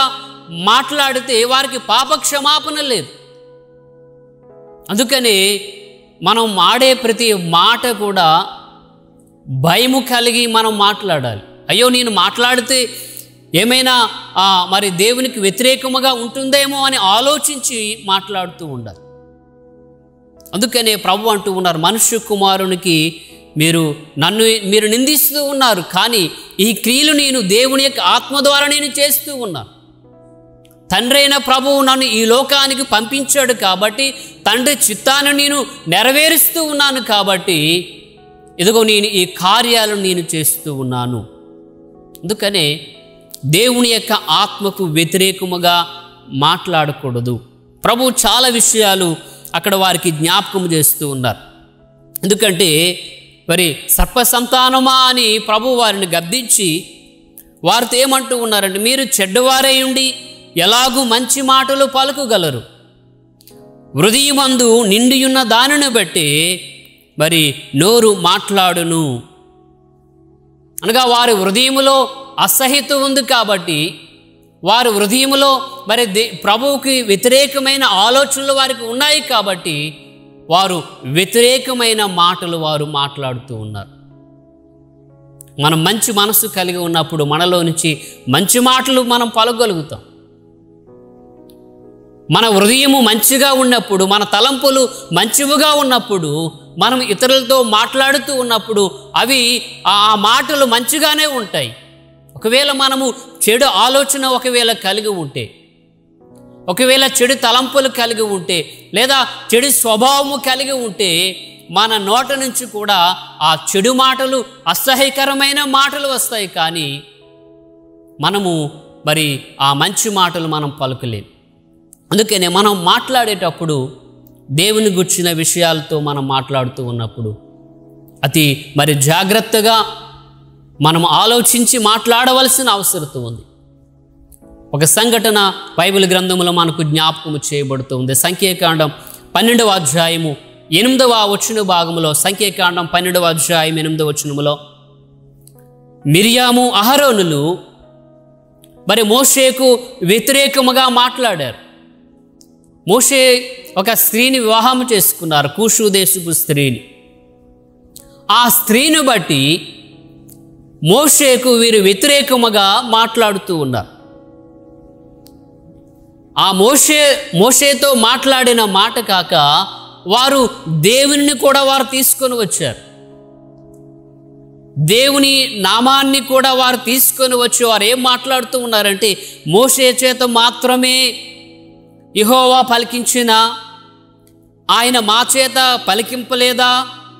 మాట్లాడితే వారికి పాప క్షమాపణ లేదు అందుకని మనం మాడే ప్రతి మాట కూడా భయము కలిగి మనం మాట్లాడాలి అయ్యో నేను మాట్లాడితే ఏమైనా ఆ, మరి దేవునికి వ్యతిరేకముగా ఉంటుందేమో అని ఆలోచించి మాట్లాడుతూ ఉండాలి అందుకనే ప్రభు అంటూ ఉన్నారు మనుష్య కుమారునికి మీరు నన్ను మీరు నిందిస్తూ ఉన్నారు కానీ ఈ క్రియలు నేను దేవుని యొక్క ఆత్మ ద్వారా నేను చేస్తూ ఉన్నాను తండ్రి అయిన ప్రభువు నన్ను ఈ లోకానికి పంపించాడు కాబట్టి తండ్రి చిత్తాన్ని నేను నెరవేరుస్తూ ఉన్నాను కాబట్టి ఇదిగో నేను ఈ కార్యాలను నేను చేస్తూ ఉన్నాను అందుకనే దేవుని యొక్క ఆత్మకు వ్యతిరేకముగా మాట్లాడకూడదు ప్రభు చాలా విషయాలు అక్కడ వారికి జ్ఞాపకం చేస్తూ ఉన్నారు ఎందుకంటే మరి సర్ప సంతానమా అని ప్రభు వారిని గద్దించి వారితో ఏమంటూ ఉన్నారంటే మీరు చెడ్డవారై ఉండి ఎలాగూ మంచి మాటలు పలుకుగలరు హృదయమందు నిండియున్న దానిని బట్టి మరి నోరు మాట్లాడును అనగా వారి హృదయములో అసహిత ఉంది కాబట్టి వారి హృదయములో మరి దే ప్రభువుకి వ్యతిరేకమైన ఆలోచనలు వారికి ఉన్నాయి కాబట్టి వారు వ్యతిరేకమైన మాటలు వారు మాట్లాడుతూ ఉన్నారు మనం మంచి మనసు కలిగి ఉన్నప్పుడు మనలో నుంచి మంచి మాటలు మనం పలగలుగుతాం మన హృదయము మంచిగా ఉన్నప్పుడు మన తలంపులు మంచివిగా ఉన్నప్పుడు మనం ఇతరులతో మాట్లాడుతూ ఉన్నప్పుడు అవి ఆ ఆ మాటలు మంచిగానే ఉంటాయి ఒకవేళ మనము చెడు ఆలోచన ఒకవేళ కలిగి ఉంటే ఒకవేళ చెడు తలంపులు కలిగి ఉంటే లేదా చెడు స్వభావము కలిగి ఉంటే మన నోట నుంచి కూడా ఆ చెడు మాటలు అసహ్యకరమైన మాటలు వస్తాయి కానీ మనము మరి ఆ మంచి మాటలు మనం పలుకలేం అందుకనే మనం మాట్లాడేటప్పుడు దేవుని గుర్చిన విషయాలతో మనం మాట్లాడుతూ ఉన్నప్పుడు అతి మరి జాగ్రత్తగా మనం ఆలోచించి మాట్లాడవలసిన అవసరం ఉంది ఒక సంఘటన బైబిల్ గ్రంథంలో మనకు జ్ఞాపకము చేయబడుతుంది సంఖ్యాకాండం పన్నెండవ అధ్యాయము ఎనిమిదవ వచ్చిన భాగంలో సంఖ్యాకాండం పన్నెండవ అధ్యాయం ఎనిమిదవ వచనములో మిరియాము అహరోనులు మరి మోషేకు వ్యతిరేకముగా మాట్లాడారు మోషే ఒక స్త్రీని వివాహం చేసుకున్నారు కూషు దేశపు స్త్రీని ఆ స్త్రీని బట్టి మోషేకు వీరు వ్యతిరేకముగా మాట్లాడుతూ ఉన్నారు ఆ మోషే మోషేతో మాట్లాడిన మాట కాక వారు దేవుని కూడా వారు తీసుకొని వచ్చారు దేవుని నామాన్ని కూడా వారు తీసుకొని వచ్చి వారు ఏం మాట్లాడుతూ ఉన్నారంటే మోషే చేత మాత్రమే ఇహోవా పలికించిన ఆయన మా చేత పలికింపలేదా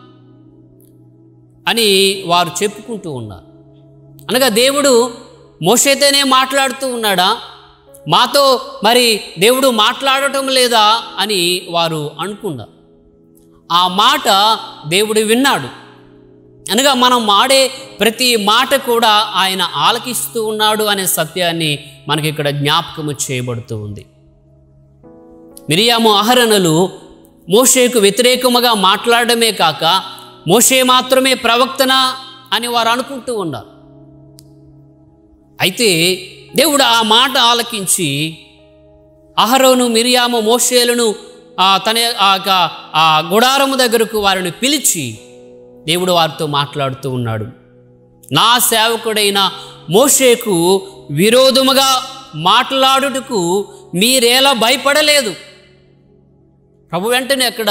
అని వారు చెప్పుకుంటూ ఉన్నారు అనగా దేవుడు మోషేతోనే మాట్లాడుతూ ఉన్నాడా మాతో మరి దేవుడు మాట్లాడటం లేదా అని వారు అనుకున్నారు ఆ మాట దేవుడు విన్నాడు అనగా మనం మాడే ప్రతి మాట కూడా ఆయన ఆలకిస్తూ ఉన్నాడు అనే సత్యాన్ని మనకి ఇక్కడ జ్ఞాపకము చేయబడుతూ ఉంది మిరియాము అహరణలు మోషేకు వ్యతిరేకముగా మాట్లాడమే కాక మోషే మాత్రమే ప్రవక్తన అని వారు అనుకుంటూ ఉన్నారు అయితే దేవుడు ఆ మాట ఆలకించి అహరోను మిరియాము మోషేలను ఆ తన ఆ యొక్క ఆ గుడారము దగ్గరకు వారిని పిలిచి దేవుడు వారితో మాట్లాడుతూ ఉన్నాడు నా సేవకుడైన మోషేకు విరోధముగా మాట్లాడుటకు మీరేలా భయపడలేదు ప్రభు వెంటనే అక్కడ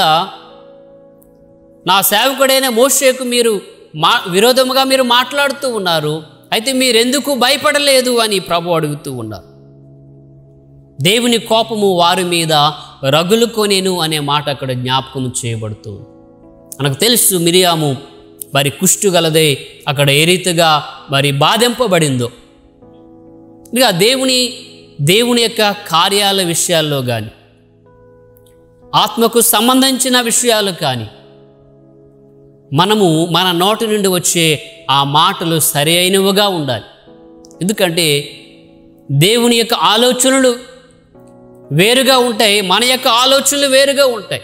నా సేవకుడైన మోషేకు మీరు మా విరోధముగా మీరు మాట్లాడుతూ ఉన్నారు అయితే మీరెందుకు భయపడలేదు అని ప్రభు అడుగుతూ ఉన్నారు దేవుని కోపము వారి మీద రగులుకొనేను అనే మాట అక్కడ జ్ఞాపకం చేయబడుతుంది మనకు తెలుసు మిరియాము మరి కుష్టు గలదే అక్కడ ఏ రీతిగా మరి బాధింపబడిందో ఇక దేవుని దేవుని యొక్క కార్యాల విషయాల్లో కానీ ఆత్మకు సంబంధించిన విషయాలు కానీ మనము మన నోటి నుండి వచ్చే ఆ మాటలు సరి అయినవిగా ఉండాలి ఎందుకంటే దేవుని యొక్క ఆలోచనలు వేరుగా ఉంటాయి మన యొక్క ఆలోచనలు వేరుగా ఉంటాయి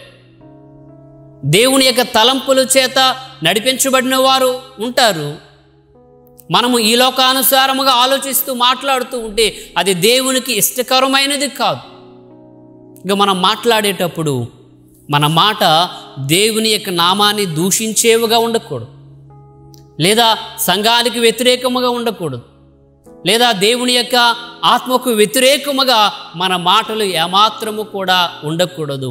దేవుని యొక్క తలంపుల చేత నడిపించబడిన వారు ఉంటారు మనము ఈ లోకానుసారముగా ఆలోచిస్తూ మాట్లాడుతూ ఉంటే అది దేవునికి ఇష్టకరమైనది కాదు ఇక మనం మాట్లాడేటప్పుడు మన మాట దేవుని యొక్క నామాన్ని దూషించేవిగా ఉండకూడదు లేదా సంఘానికి వ్యతిరేకముగా ఉండకూడదు లేదా దేవుని యొక్క ఆత్మకు వ్యతిరేకముగా మన మాటలు ఏమాత్రము కూడా ఉండకూడదు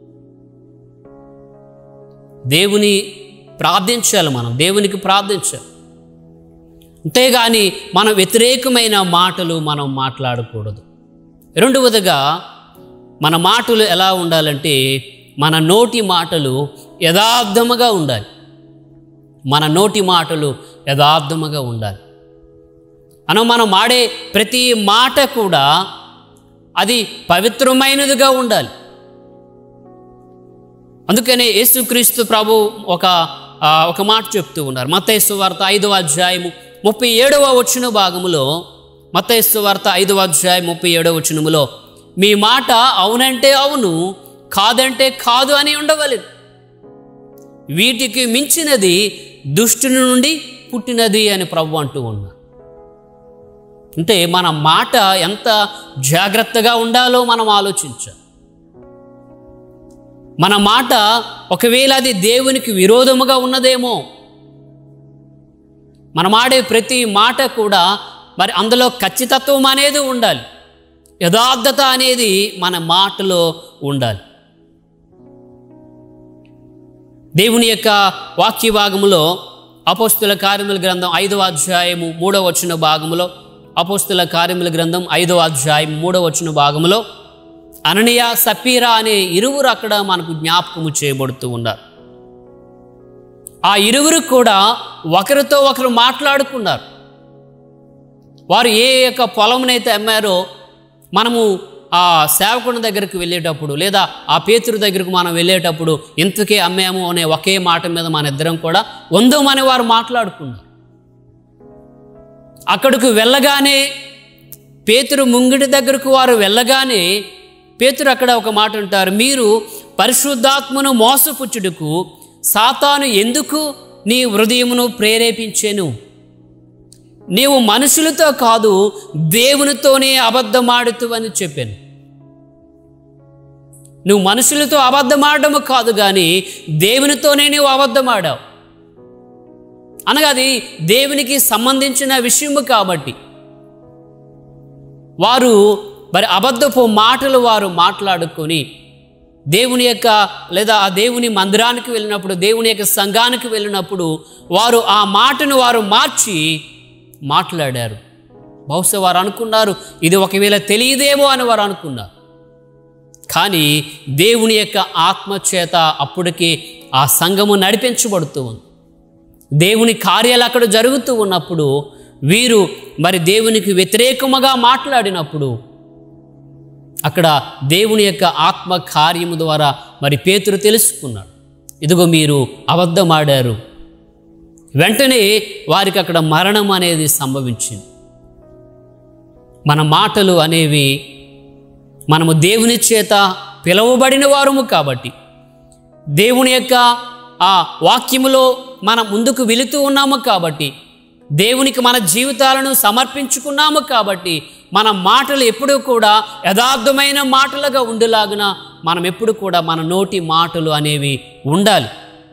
దేవుని ప్రార్థించాలి మనం దేవునికి ప్రార్థించాలి అంతేగాని మన వ్యతిరేకమైన మాటలు మనం మాట్లాడకూడదు రెండవదిగా మన మాటలు ఎలా ఉండాలంటే మన నోటి మాటలు యథార్థముగా ఉండాలి మన నోటి మాటలు యథార్థముగా ఉండాలి అను మనం ఆడే ప్రతి మాట కూడా అది పవిత్రమైనదిగా ఉండాలి అందుకనే యేసుక్రీస్తు ప్రభు ఒక ఆ, ఒక మాట చెప్తూ ఉన్నారు మత్తైసు వార్త ఐదవ అధ్యాయము ముప్పై ఏడవ వచ్చిన భాగములో మత్తైసు వార్త ఐదవ అధ్యాయం ముప్పై ఏడవ వచనములో మీ మాట అవునంటే అవును కాదంటే కాదు అని ఉండవలేదు వీటికి మించినది దుష్టుని నుండి పుట్టినది అని ప్రభు అంటూ ఉన్నారు అంటే మన మాట ఎంత జాగ్రత్తగా ఉండాలో మనం ఆలోచించాలి మన మాట ఒకవేళ అది దేవునికి విరోధముగా ఉన్నదేమో మనం ఆడే ప్రతి మాట కూడా మరి అందులో ఖచ్చితత్వం అనేది ఉండాలి యథార్థత అనేది మన మాటలో ఉండాలి దేవుని యొక్క వాక్య భాగములో అపోస్తుల కార్యముల గ్రంథం ఐదవ అధ్యాయము మూడవ వచ్చిన భాగములో అపోస్తుల కార్యముల గ్రంథం ఐదవ అధ్యాయం మూడవ వచ్చిన భాగములో అననీయ సపీరా అనే ఇరువురు అక్కడ మనకు జ్ఞాపకము చేయబడుతూ ఉన్నారు ఆ ఇరువురు కూడా ఒకరితో ఒకరు మాట్లాడుకున్నారు వారు ఏ యొక్క పొలంనైతే అమ్మారో మనము ఆ సేవకుని దగ్గరికి వెళ్ళేటప్పుడు లేదా ఆ పేతురు దగ్గరకు మనం వెళ్ళేటప్పుడు ఇంతకే అమ్మాము అనే ఒకే మాట మీద మన ఇద్దరం కూడా వందమని వారు మాట్లాడుకున్నారు అక్కడికి వెళ్ళగానే పేతురు ముంగిటి దగ్గరకు వారు వెళ్ళగానే పేతురు అక్కడ ఒక మాట అంటారు మీరు పరిశుద్ధాత్మను మోసపుచ్చుడుకు సాతాను ఎందుకు నీ హృదయమును ప్రేరేపించెను నీవు మనుషులతో కాదు దేవునితోనే అబద్ధమాడుతూ అని చెప్పాను నువ్వు మనుషులతో అబద్ధమాడము కాదు కానీ దేవునితోనే నువ్వు అబద్ధమాడావు అనగా అది దేవునికి సంబంధించిన విషయము కాబట్టి వారు మరి అబద్ధపు మాటలు వారు మాట్లాడుకొని దేవుని యొక్క లేదా ఆ దేవుని మందిరానికి వెళ్ళినప్పుడు దేవుని యొక్క సంఘానికి వెళ్ళినప్పుడు వారు ఆ మాటను వారు మార్చి మాట్లాడారు బహుశా వారు అనుకున్నారు ఇది ఒకవేళ తెలియదేమో అని వారు అనుకున్నారు కానీ దేవుని యొక్క ఆత్మ చేత అప్పటికి ఆ సంఘము నడిపించబడుతూ ఉంది దేవుని కార్యాలు అక్కడ జరుగుతూ ఉన్నప్పుడు వీరు మరి దేవునికి వ్యతిరేకముగా మాట్లాడినప్పుడు అక్కడ దేవుని యొక్క ఆత్మ కార్యము ద్వారా మరి పేతురు తెలుసుకున్నాడు ఇదిగో మీరు అబద్ధమాడారు వెంటనే వారికి అక్కడ మరణం అనేది సంభవించింది మన మాటలు అనేవి మనము దేవుని చేత పిలువబడిన వారము కాబట్టి దేవుని యొక్క ఆ వాక్యములో మనం ముందుకు వెళుతూ ఉన్నాము కాబట్టి దేవునికి మన జీవితాలను సమర్పించుకున్నాము కాబట్టి మన మాటలు ఎప్పుడూ కూడా యథార్థమైన మాటలుగా ఉండేలాగున మనం ఎప్పుడు కూడా మన నోటి మాటలు అనేవి ఉండాలి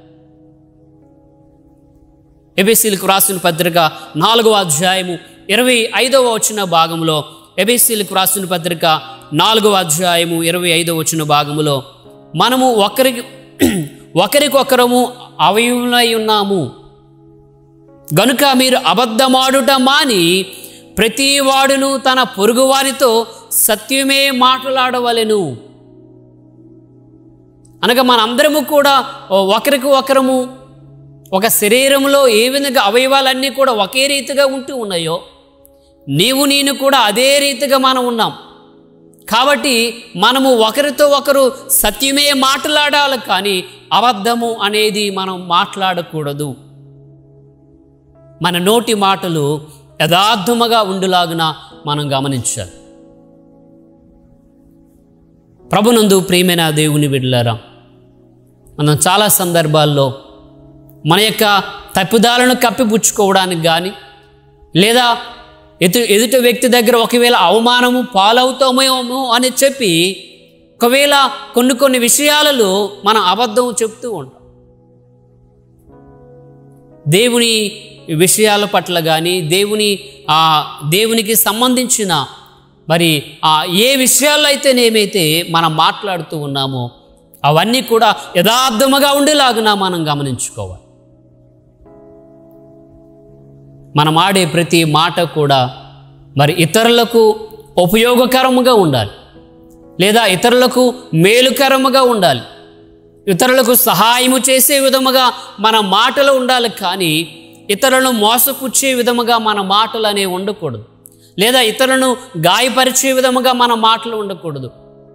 ఎబిసిలకు రాసిన పత్రిక నాలుగవ అధ్యాయము ఇరవై ఐదవ వచ్చిన భాగంలో ఎబిసిలకు రాసిన పత్రిక నాలుగవ అధ్యాయము ఇరవై ఐదవ వచ్చిన భాగములో మనము ఒకరికి ఒకరికొకరము అవయములై ఉన్నాము గనుక మీరు అబద్ధమాడుట మాని ప్రతి వాడును తన పొరుగువారితో సత్యమే మాట్లాడవలెను అనగా మనందరము కూడా ఒకరికి ఒకరము ఒక శరీరంలో ఏ విధంగా అవయవాలన్నీ కూడా ఒకే రీతిగా ఉంటూ ఉన్నాయో నీవు నేను కూడా అదే రీతిగా మనం ఉన్నాం కాబట్టి మనము ఒకరితో ఒకరు సత్యమే మాట్లాడాలి కానీ అబద్ధము అనేది మనం మాట్లాడకూడదు మన నోటి మాటలు యథార్థముగా ఉండులాగున మనం గమనించాలి ప్రభునందు ప్రియమైన దేవుని బిడ్డలారా మనం చాలా సందర్భాల్లో మన యొక్క తప్పిదాలను కప్పిపుచ్చుకోవడానికి కానీ లేదా ఎదు ఎదుటి వ్యక్తి దగ్గర ఒకవేళ అవమానము పాలవుతామేమో అని చెప్పి ఒకవేళ కొన్ని కొన్ని విషయాలలో మనం అబద్ధం చెప్తూ ఉంటాం దేవుని విషయాల పట్ల కానీ దేవుని ఆ దేవునికి సంబంధించిన మరి ఆ ఏ విషయాల్లో అయితే నేమైతే మనం మాట్లాడుతూ ఉన్నామో అవన్నీ కూడా యథార్థముగా ఉండేలాగున మనం గమనించుకోవాలి మనం ఆడే ప్రతి మాట కూడా మరి ఇతరులకు ఉపయోగకరముగా ఉండాలి లేదా ఇతరులకు మేలుకరముగా ఉండాలి ఇతరులకు సహాయము చేసే విధముగా మన మాటలు ఉండాలి కానీ ఇతరులను మోసపుచ్చే విధముగా మన మాటలు అనేవి ఉండకూడదు లేదా ఇతరులను గాయపరిచే విధముగా మన మాటలు ఉండకూడదు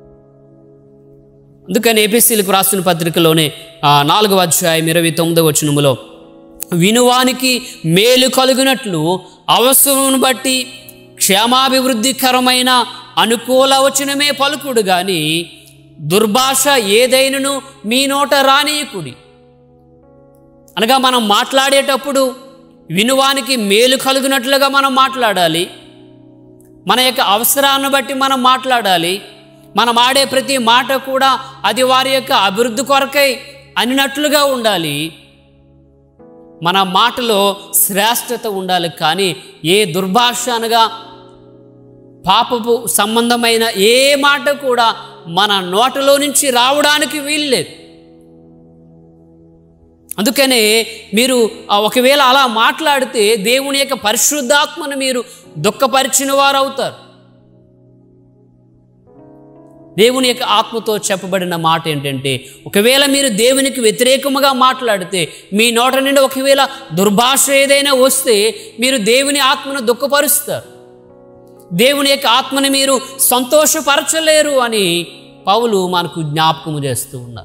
అందుకని ఏపీసీలకు రాసిన పత్రికలోనే ఆ, నాలుగవ అధ్యాయం ఇరవై తొమ్మిదవ వచనములో వినువానికి మేలు కలుగునట్లు అవసరమును బట్టి క్షేమాభివృద్ధికరమైన అనుకూల వచనమే పలుకుడు గాని దుర్భాష ఏదైనను మీ నోట రానీయకుడి అనగా మనం మాట్లాడేటప్పుడు వినువానికి మేలు కలుగునట్లుగా మనం మాట్లాడాలి మన యొక్క అవసరాన్ని బట్టి మనం మాట్లాడాలి మనం ఆడే ప్రతి మాట కూడా అది వారి యొక్క అభివృద్ధి కొరకై అనినట్లుగా ఉండాలి మన మాటలో శ్రేష్టత ఉండాలి కానీ ఏ దుర్భాష అనగా పాపపు సంబంధమైన ఏ మాట కూడా మన నోటలో నుంచి రావడానికి వీల్లేదు అందుకనే మీరు ఆ ఒకవేళ అలా మాట్లాడితే దేవుని యొక్క పరిశుద్ధాత్మను మీరు దుఃఖపరిచిన వారు అవుతారు దేవుని యొక్క ఆత్మతో చెప్పబడిన మాట ఏంటంటే ఒకవేళ మీరు దేవునికి వ్యతిరేకముగా మాట్లాడితే మీ నోట నుండి ఒకవేళ దుర్భాష ఏదైనా వస్తే మీరు దేవుని ఆత్మను దుఃఖపరుస్తారు దేవుని యొక్క ఆత్మని మీరు సంతోషపరచలేరు అని పౌలు మనకు జ్ఞాపకము చేస్తూ ఉన్నారు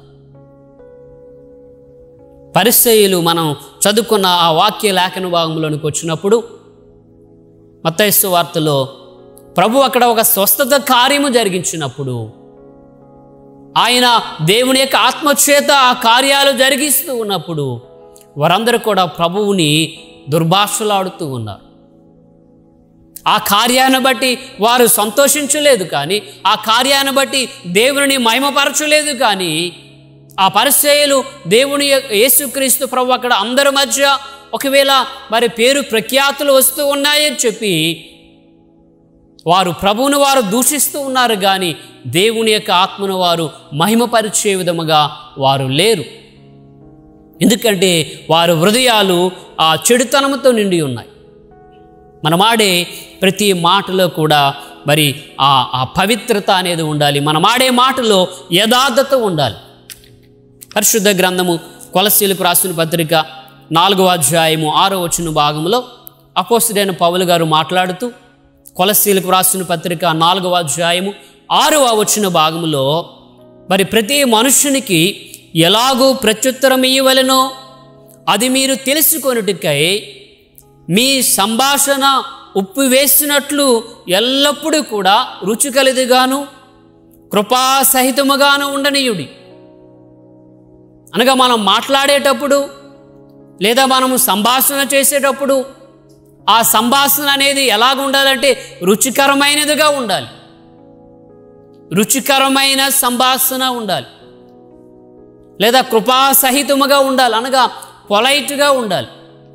పరిచయులు మనం చదువుకున్న ఆ వాక్య లేఖన భాగంలోనికి వచ్చినప్పుడు మత్తైస్సు వార్తలో ప్రభు అక్కడ ఒక స్వస్థత కార్యము జరిగించినప్పుడు ఆయన దేవుని యొక్క ఆత్మచేత ఆ కార్యాలు జరిగిస్తూ ఉన్నప్పుడు వారందరూ కూడా ప్రభువుని దుర్భాషలాడుతూ ఉన్నారు ఆ కార్యాన్ని బట్టి వారు సంతోషించలేదు కానీ ఆ కార్యాన్ని బట్టి దేవుని మహిమపరచలేదు కానీ ఆ పరిచయులు దేవుని యొక్క- యేసుక్రీస్తు ప్రభు అక్కడ అందరి మధ్య ఒకవేళ మరి పేరు ప్రఖ్యాతులు వస్తూ ఉన్నాయని చెప్పి వారు ప్రభువును వారు దూషిస్తూ ఉన్నారు కానీ దేవుని యొక్క ఆత్మను వారు మహిమపరిచే విధముగా వారు లేరు ఎందుకంటే వారి హృదయాలు ఆ చెడుతనముతో నిండి ఉన్నాయి మనం ఆడే ప్రతి మాటలో కూడా మరి ఆ ఆ పవిత్రత అనేది ఉండాలి మనం ఆడే మాటలో యథార్థత ఉండాలి పరిశుద్ధ గ్రంథము కొలసీలకు రాసిన పత్రిక నాలుగవ అధ్యాయము ఆరో వచ్చిన భాగంలో అపోస్తుడైన పౌలు గారు మాట్లాడుతూ కొలసీలకు రాసిన పత్రిక నాలుగవ అధ్యాయము ఆరవ వచ్చిన భాగంలో మరి ప్రతి మనుష్యునికి ఎలాగూ ప్రత్యుత్తరం ఇయ్యవలెనో అది మీరు తెలుసుకొనుటకై మీ సంభాషణ ఉప్పు వేసినట్లు ఎల్లప్పుడూ కూడా రుచి కలిదిగాను కృపాసహితముగాను ఉండనీయుడి అనగా మనం మాట్లాడేటప్పుడు లేదా మనము సంభాషణ చేసేటప్పుడు ఆ సంభాషణ అనేది ఎలాగ ఉండాలంటే రుచికరమైనదిగా ఉండాలి రుచికరమైన సంభాషణ ఉండాలి లేదా కృపాసహితముగా ఉండాలి అనగా పొలైట్గా ఉండాలి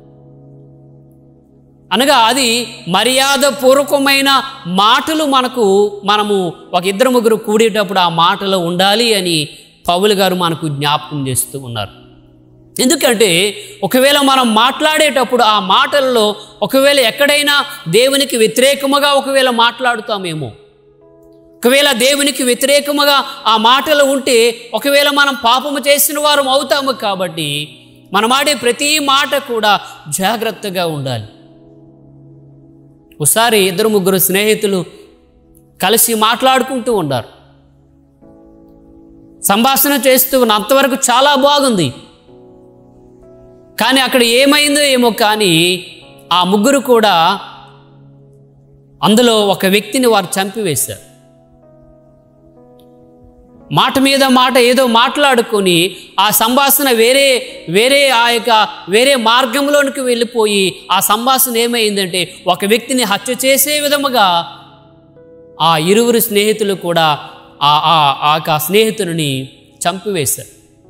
అనగా అది మర్యాద పూర్వకమైన మాటలు మనకు మనము ఒక ఇద్దరు ముగ్గురు కూడేటప్పుడు ఆ మాటలు ఉండాలి అని పౌలు గారు మనకు జ్ఞాపకం చేస్తూ ఉన్నారు ఎందుకంటే ఒకవేళ మనం మాట్లాడేటప్పుడు ఆ మాటల్లో ఒకవేళ ఎక్కడైనా దేవునికి వ్యతిరేకముగా ఒకవేళ మాట్లాడుతామేమో ఒకవేళ దేవునికి వ్యతిరేకముగా ఆ మాటలు ఉంటే ఒకవేళ మనం పాపము చేసిన వారం అవుతాము కాబట్టి మనం ఆడే ప్రతి మాట కూడా జాగ్రత్తగా ఉండాలి ఒకసారి ఇద్దరు ముగ్గురు స్నేహితులు కలిసి మాట్లాడుకుంటూ ఉన్నారు సంభాషణ చేస్తూ ఉన్న అంతవరకు చాలా బాగుంది కానీ అక్కడ ఏమైందో ఏమో కానీ ఆ ముగ్గురు కూడా అందులో ఒక వ్యక్తిని వారు చంపివేశారు మాట మీద మాట ఏదో మాట్లాడుకొని ఆ సంభాషణ వేరే వేరే ఆ యొక్క వేరే మార్గంలోనికి వెళ్ళిపోయి ఆ సంభాషణ ఏమైందంటే ఒక వ్యక్తిని హత్య చేసే విధముగా ఆ ఇరువురు స్నేహితులు కూడా ఆ ఆ ఆ యొక్క స్నేహితుని చంపివేశారు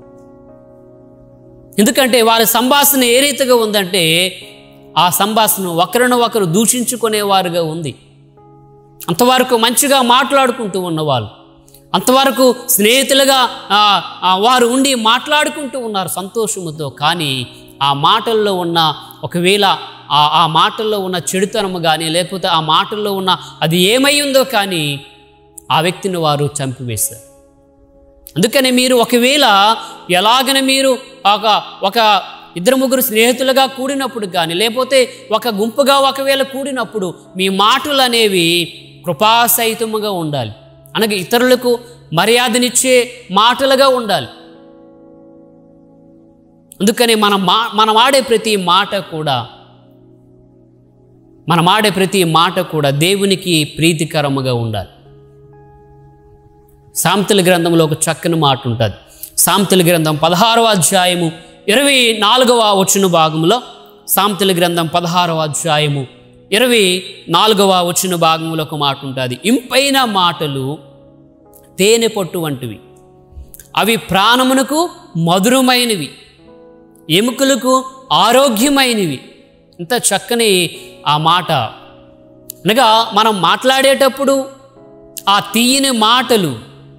ఎందుకంటే వారి సంభాషణ ఏ రీతిగా ఉందంటే ఆ సంభాషణ ఒకరిని ఒకరు దూషించుకునేవారుగా ఉంది అంతవరకు మంచిగా మాట్లాడుకుంటూ ఉన్నవాళ్ళు అంతవరకు స్నేహితులుగా ఆ, ఆ, వారు ఉండి మాట్లాడుకుంటూ ఉన్నారు సంతోషముతో కానీ ఆ మాటల్లో ఉన్న ఒకవేళ ఆ ఆ మాటల్లో ఉన్న చెడుతనము కానీ లేకపోతే ఆ మాటల్లో ఉన్న అది ఏమై ఉందో కానీ ఆ వ్యక్తిని వారు చంపివేశారు అందుకని మీరు ఒకవేళ ఎలాగన మీరు ఒక ఒక ఇద్దరు ముగ్గురు స్నేహితులుగా కూడినప్పుడు కానీ లేకపోతే ఒక గుంపుగా ఒకవేళ కూడినప్పుడు మీ మాటలు అనేవి కృపాసహితముగా ఉండాలి అనగా ఇతరులకు మర్యాదనిచ్చే మాటలుగా ఉండాలి అందుకని మనం మా మనం ఆడే ప్రతి మాట కూడా మనం ఆడే ప్రతి మాట కూడా దేవునికి ప్రీతికరముగా ఉండాలి సాంతల గ్రంథంలో ఒక చక్కని మాట ఉంటుంది సాంతల గ్రంథం పదహారవ అధ్యాయము ఇరవై నాలుగవ వచ్చిన భాగంలో సాంతల గ్రంథం పదహారవ అధ్యాయము ఇరవై నాలుగవ వచ్చిన భాగంలో ఒక మాట ఉంటుంది ఇంపైన మాటలు తేనె పొట్టు వంటివి అవి ప్రాణమునకు మధురమైనవి ఎముకలకు ఆరోగ్యమైనవి ఇంత చక్కని ఆ మాట అనగా మనం మాట్లాడేటప్పుడు ఆ తీయని మాటలు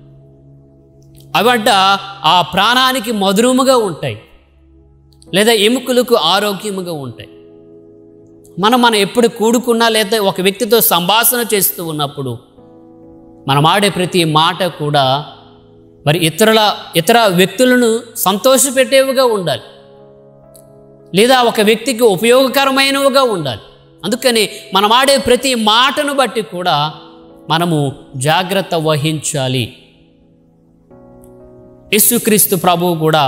అవంట ఆ ప్రాణానికి మధురముగా ఉంటాయి లేదా ఎముకలకు ఆరోగ్యముగా ఉంటాయి మనం మనం ఎప్పుడు కూడుకున్నా లేదా ఒక వ్యక్తితో సంభాషణ చేస్తూ ఉన్నప్పుడు మనం ఆడే ప్రతి మాట కూడా మరి ఇతరుల ఇతర వ్యక్తులను సంతోషపెట్టేవిగా ఉండాలి లేదా ఒక వ్యక్తికి ఉపయోగకరమైనవిగా ఉండాలి అందుకని మనం ఆడే ప్రతి మాటను బట్టి కూడా మనము జాగ్రత్త వహించాలి యేసుక్రీస్తు ప్రభువు కూడా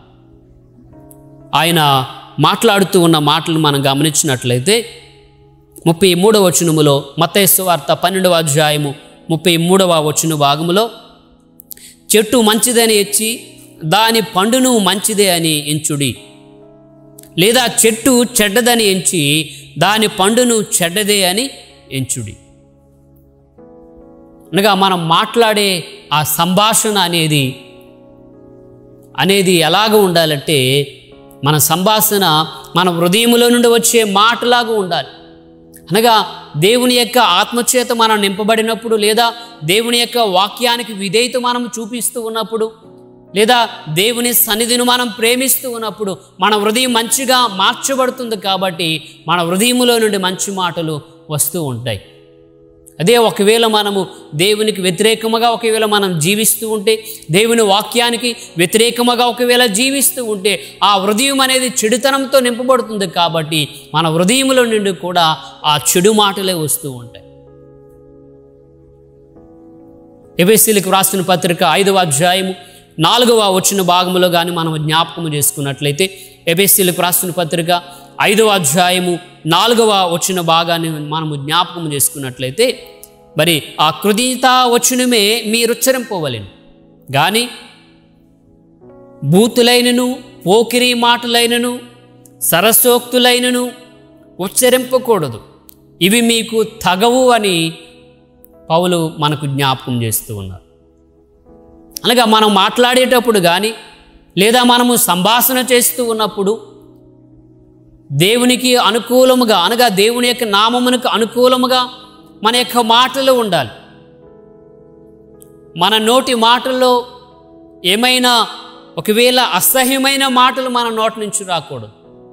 ఆయన మాట్లాడుతూ ఉన్న మాటలు మనం గమనించినట్లయితే ముప్పై మూడవ వచనములో మతయస్సు వార్త పన్నెండవ అధ్యాయము ముప్పై మూడవ వచన భాగములో చెట్టు మంచిదని ఎచ్చి దాని పండును మంచిదే అని ఎంచుడి లేదా చెట్టు చెడ్డదని ఎంచి దాని పండును చెడ్డదే అని ఎంచుడి అనగా మనం మాట్లాడే ఆ సంభాషణ అనేది అనేది ఎలాగ ఉండాలంటే మన సంభాషణ మన హృదయములో నుండి వచ్చే మాటలాగా ఉండాలి అనగా దేవుని యొక్క ఆత్మచేత మనం నింపబడినప్పుడు లేదా దేవుని యొక్క వాక్యానికి విధేయత మనం చూపిస్తూ ఉన్నప్పుడు లేదా దేవుని సన్నిధిని మనం ప్రేమిస్తూ ఉన్నప్పుడు మన హృదయం మంచిగా మార్చబడుతుంది కాబట్టి మన హృదయములో నుండి మంచి మాటలు వస్తూ ఉంటాయి అదే ఒకవేళ మనము దేవునికి వ్యతిరేకముగా ఒకవేళ మనం జీవిస్తూ ఉంటే దేవుని వాక్యానికి వ్యతిరేకముగా ఒకవేళ జీవిస్తూ ఉంటే ఆ హృదయం అనేది చెడుతనంతో నింపబడుతుంది కాబట్టి మన హృదయములో నుండి కూడా ఆ చెడు మాటలే వస్తూ ఉంటాయి ఎబెస్సీలకు రాసిన పత్రిక ఐదవ అధ్యాయము నాలుగవ వచ్చిన భాగములో కానీ మనం జ్ఞాపకం చేసుకున్నట్లయితే ఎబెస్సీలకు రాసిన పత్రిక ఐదవ అధ్యాయము నాలుగవ వచ్చిన భాగాన్ని మనము జ్ఞాపకం చేసుకున్నట్లయితే మరి ఆ కృతీత వచనమే మీరు ఉచ్చరింపవలెను కానీ బూతులైనను పోకిరి మాటలైనను సరసోక్తులైనను ఉచ్చరింపకూడదు ఇవి మీకు తగవు అని పౌలు మనకు జ్ఞాపకం చేస్తూ ఉన్నారు అనగా మనం మాట్లాడేటప్పుడు కానీ లేదా మనము సంభాషణ చేస్తూ ఉన్నప్పుడు దేవునికి అనుకూలముగా అనగా దేవుని యొక్క నామమునకు అనుకూలముగా మన యొక్క మాటలు ఉండాలి మన నోటి మాటల్లో ఏమైనా ఒకవేళ అసహ్యమైన మాటలు మన నోటి నుంచి రాకూడదు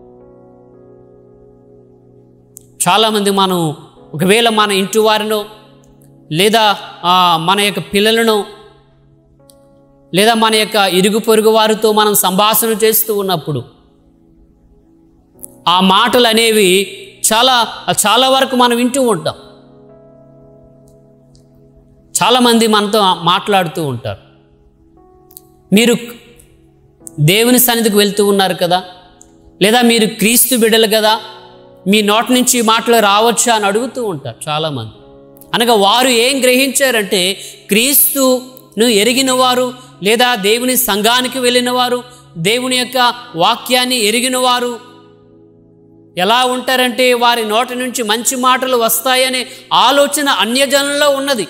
చాలామంది మనం ఒకవేళ మన ఇంటి వారినో లేదా ఆ, మన యొక్క పిల్లలను లేదా మన యొక్క ఇరుగు పొరుగు వారితో మనం సంభాషణ చేస్తూ ఉన్నప్పుడు ఆ మాటలు అనేవి చాలా చాలా వరకు మనం వింటూ ఉంటాం చాలామంది మనతో మాట్లాడుతూ ఉంటారు మీరు దేవుని సన్నిధికి వెళ్తూ ఉన్నారు కదా లేదా మీరు క్రీస్తు బిడ్డలు కదా మీ నోటి నుంచి ఈ మాటలు రావచ్చా అని అడుగుతూ ఉంటారు చాలామంది అనగా వారు ఏం గ్రహించారంటే క్రీస్తు నువ్వు ఎరిగిన వారు లేదా దేవుని సంఘానికి వెళ్ళిన వారు దేవుని యొక్క వాక్యాన్ని ఎరిగిన వారు ఎలా ఉంటారంటే వారి నోటి నుంచి మంచి మాటలు వస్తాయనే ఆలోచన అన్యజనుల్లో ఉన్నది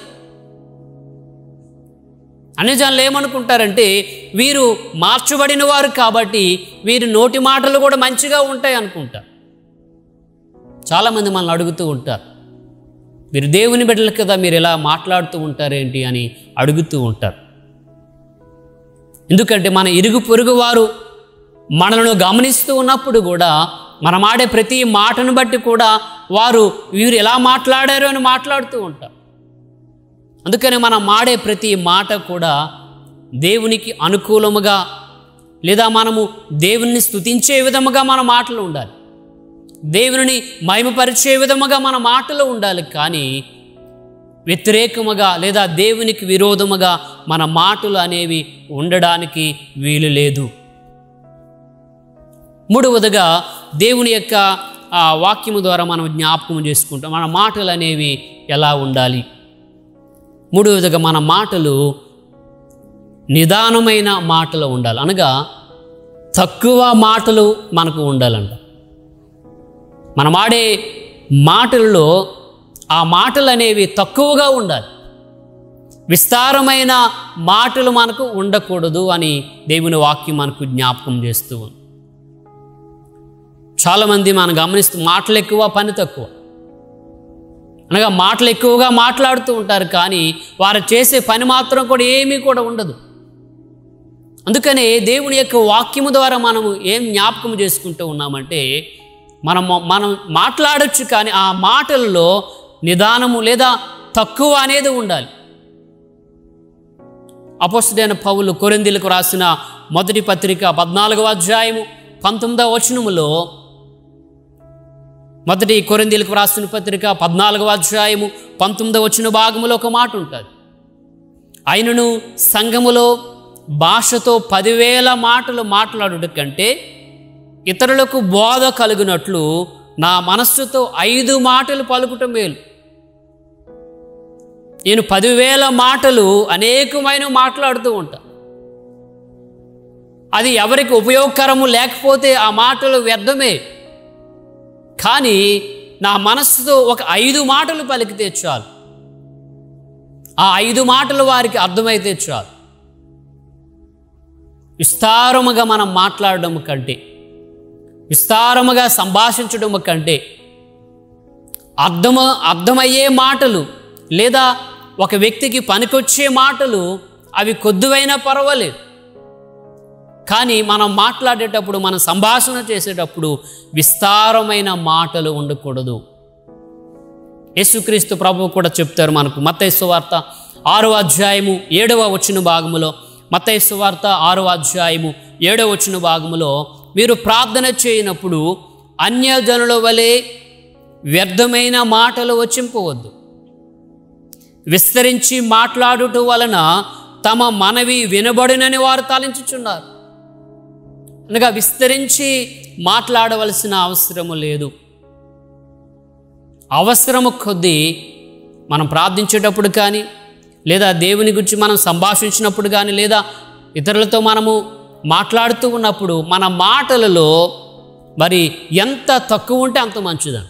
అన్యజనులు ఏమనుకుంటారంటే వీరు మార్చబడిన వారు కాబట్టి వీరి నోటి మాటలు కూడా మంచిగా ఉంటాయి అనుకుంటారు చాలామంది మనల్ని అడుగుతూ ఉంటారు మీరు దేవుని బిడ్డలు కదా మీరు ఇలా మాట్లాడుతూ ఉంటారేంటి అని అడుగుతూ ఉంటారు ఎందుకంటే మన ఇరుగు పొరుగు వారు మనలను గమనిస్తూ ఉన్నప్పుడు కూడా మనం ఆడే ప్రతి మాటను బట్టి కూడా వారు వీరు ఎలా మాట్లాడారు అని మాట్లాడుతూ ఉంటారు అందుకని మనం మాడే ప్రతి మాట కూడా దేవునికి అనుకూలముగా లేదా మనము దేవుని స్తుతించే విధముగా మన మాటలు ఉండాలి దేవుని మహిమపరిచే విధముగా మన మాటలు ఉండాలి కానీ వ్యతిరేకముగా లేదా దేవునికి విరోధముగా మన మాటలు అనేవి ఉండడానికి వీలు లేదు మూడవదిగా దేవుని యొక్క ఆ వాక్యము ద్వారా మనం జ్ఞాపకం చేసుకుంటాం మన మాటలు అనేవి ఎలా ఉండాలి మూడవదిగా మన మాటలు నిదానమైన మాటలు ఉండాలి అనగా తక్కువ మాటలు మనకు ఉండాలంట మనం ఆడే మాటల్లో ఆ మాటలు అనేవి తక్కువగా ఉండాలి విస్తారమైన మాటలు మనకు ఉండకూడదు అని దేవుని వాక్యం మనకు జ్ఞాపకం చేస్తూ ఉంది చాలామంది మనం గమనిస్తూ మాటలు ఎక్కువ పని తక్కువ అనగా మాటలు ఎక్కువగా మాట్లాడుతూ ఉంటారు కానీ వారు చేసే పని మాత్రం కూడా ఏమీ కూడా ఉండదు అందుకనే దేవుని యొక్క వాక్యము ద్వారా మనము ఏం జ్ఞాపకం చేసుకుంటూ ఉన్నామంటే మనం మనం మాట్లాడొచ్చు కానీ ఆ మాటల్లో నిదానము లేదా తక్కువ అనేది ఉండాలి అపోస్తుడైన పౌలు కొరిందీలకు రాసిన మొదటి పత్రిక పద్నాలుగవ అధ్యాయము పంతొమ్మిదవ వచనములో మొదటి కొరిందీలకు రాసిన పత్రిక పద్నాలుగవ అధ్యాయము పంతొమ్మిదవ వచ్చిన భాగములో ఒక మాట ఉంటుంది అయినను సంఘములో భాషతో పదివేల మాటలు మాట్లాడుట కంటే ఇతరులకు బోధ కలుగునట్లు నా మనస్సుతో ఐదు మాటలు పలుకుట మేలు నేను పదివేల మాటలు అనేకమైన మాట్లాడుతూ ఉంటా అది ఎవరికి ఉపయోగకరము లేకపోతే ఆ మాటలు వ్యర్థమే కానీ నా మనస్సుతో ఒక ఐదు మాటలు పలికితే చాలు ఆ ఐదు మాటలు వారికి అర్థమైతే చాలు విస్తారముగా మనం మాట్లాడడం కంటే విస్తారముగా సంభాషించడం కంటే అర్థమ అర్థమయ్యే మాటలు లేదా ఒక వ్యక్తికి పనికొచ్చే మాటలు అవి కొద్దువైనా పర్వాలేదు కానీ మనం మాట్లాడేటప్పుడు మనం సంభాషణ చేసేటప్పుడు విస్తారమైన మాటలు ఉండకూడదు యేసుక్రీస్తు ప్రభువు కూడా చెప్తారు మనకు మత్తైసు వార్త ఆరో అధ్యాయము ఏడవ వచ్చిన భాగములో మత్తైసు వార్త ఆరో అధ్యాయము ఏడవ వచ్చిన భాగములో మీరు ప్రార్థన చేయనప్పుడు అన్యజనుల వలె వ్యర్థమైన మాటలు వచ్చింపవద్దు విస్తరించి మాట్లాడుట వలన తమ మనవి వినబడినని వారు తలంచుచున్నారు అనగా విస్తరించి మాట్లాడవలసిన అవసరము లేదు అవసరము కొద్దీ మనం ప్రార్థించేటప్పుడు కానీ లేదా దేవుని గురించి మనం సంభాషించినప్పుడు కానీ లేదా ఇతరులతో మనము మాట్లాడుతూ ఉన్నప్పుడు మన మాటలలో మరి ఎంత తక్కువ ఉంటే అంత మంచిదండి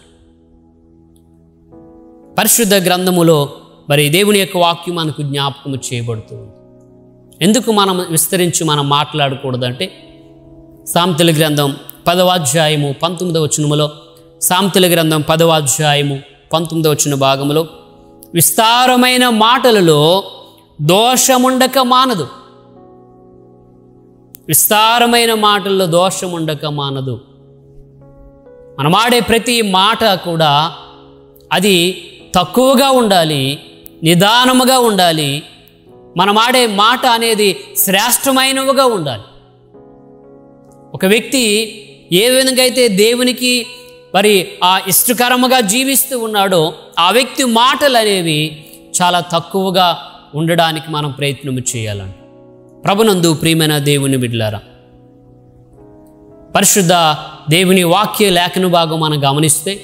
పరిశుద్ధ గ్రంథములో మరి దేవుని యొక్క వాక్యం మనకు జ్ఞాపకము చేయబడుతుంది ఎందుకు మనం విస్తరించి మనం మాట్లాడకూడదంటే సాంతల గ్రంథం పదవ అధ్యాయము పంతొమ్మిదవ వచనములో సాంతల గ్రంథం పదవ అధ్యాయము పంతొమ్మిదవ వచ్చిన భాగములో విస్తారమైన మాటలలో దోషముండక మానదు విస్తారమైన మాటల్లో దోషముండక మానదు మనం ఆడే ప్రతి మాట కూడా అది తక్కువగా ఉండాలి నిదానముగా ఉండాలి మనం ఆడే మాట అనేది శ్రేష్టమైనవిగా ఉండాలి ఒక వ్యక్తి ఏ విధంగా అయితే దేవునికి మరి ఆ ఇష్టకరముగా జీవిస్తూ ఉన్నాడో ఆ వ్యక్తి మాటలు అనేవి చాలా తక్కువగా ఉండడానికి మనం ప్రయత్నం చేయాలండి ప్రభునందు ప్రియమైన దేవుని బిడ్డలారా పరిశుద్ధ దేవుని వాక్య లేఖను భాగం మనం గమనిస్తే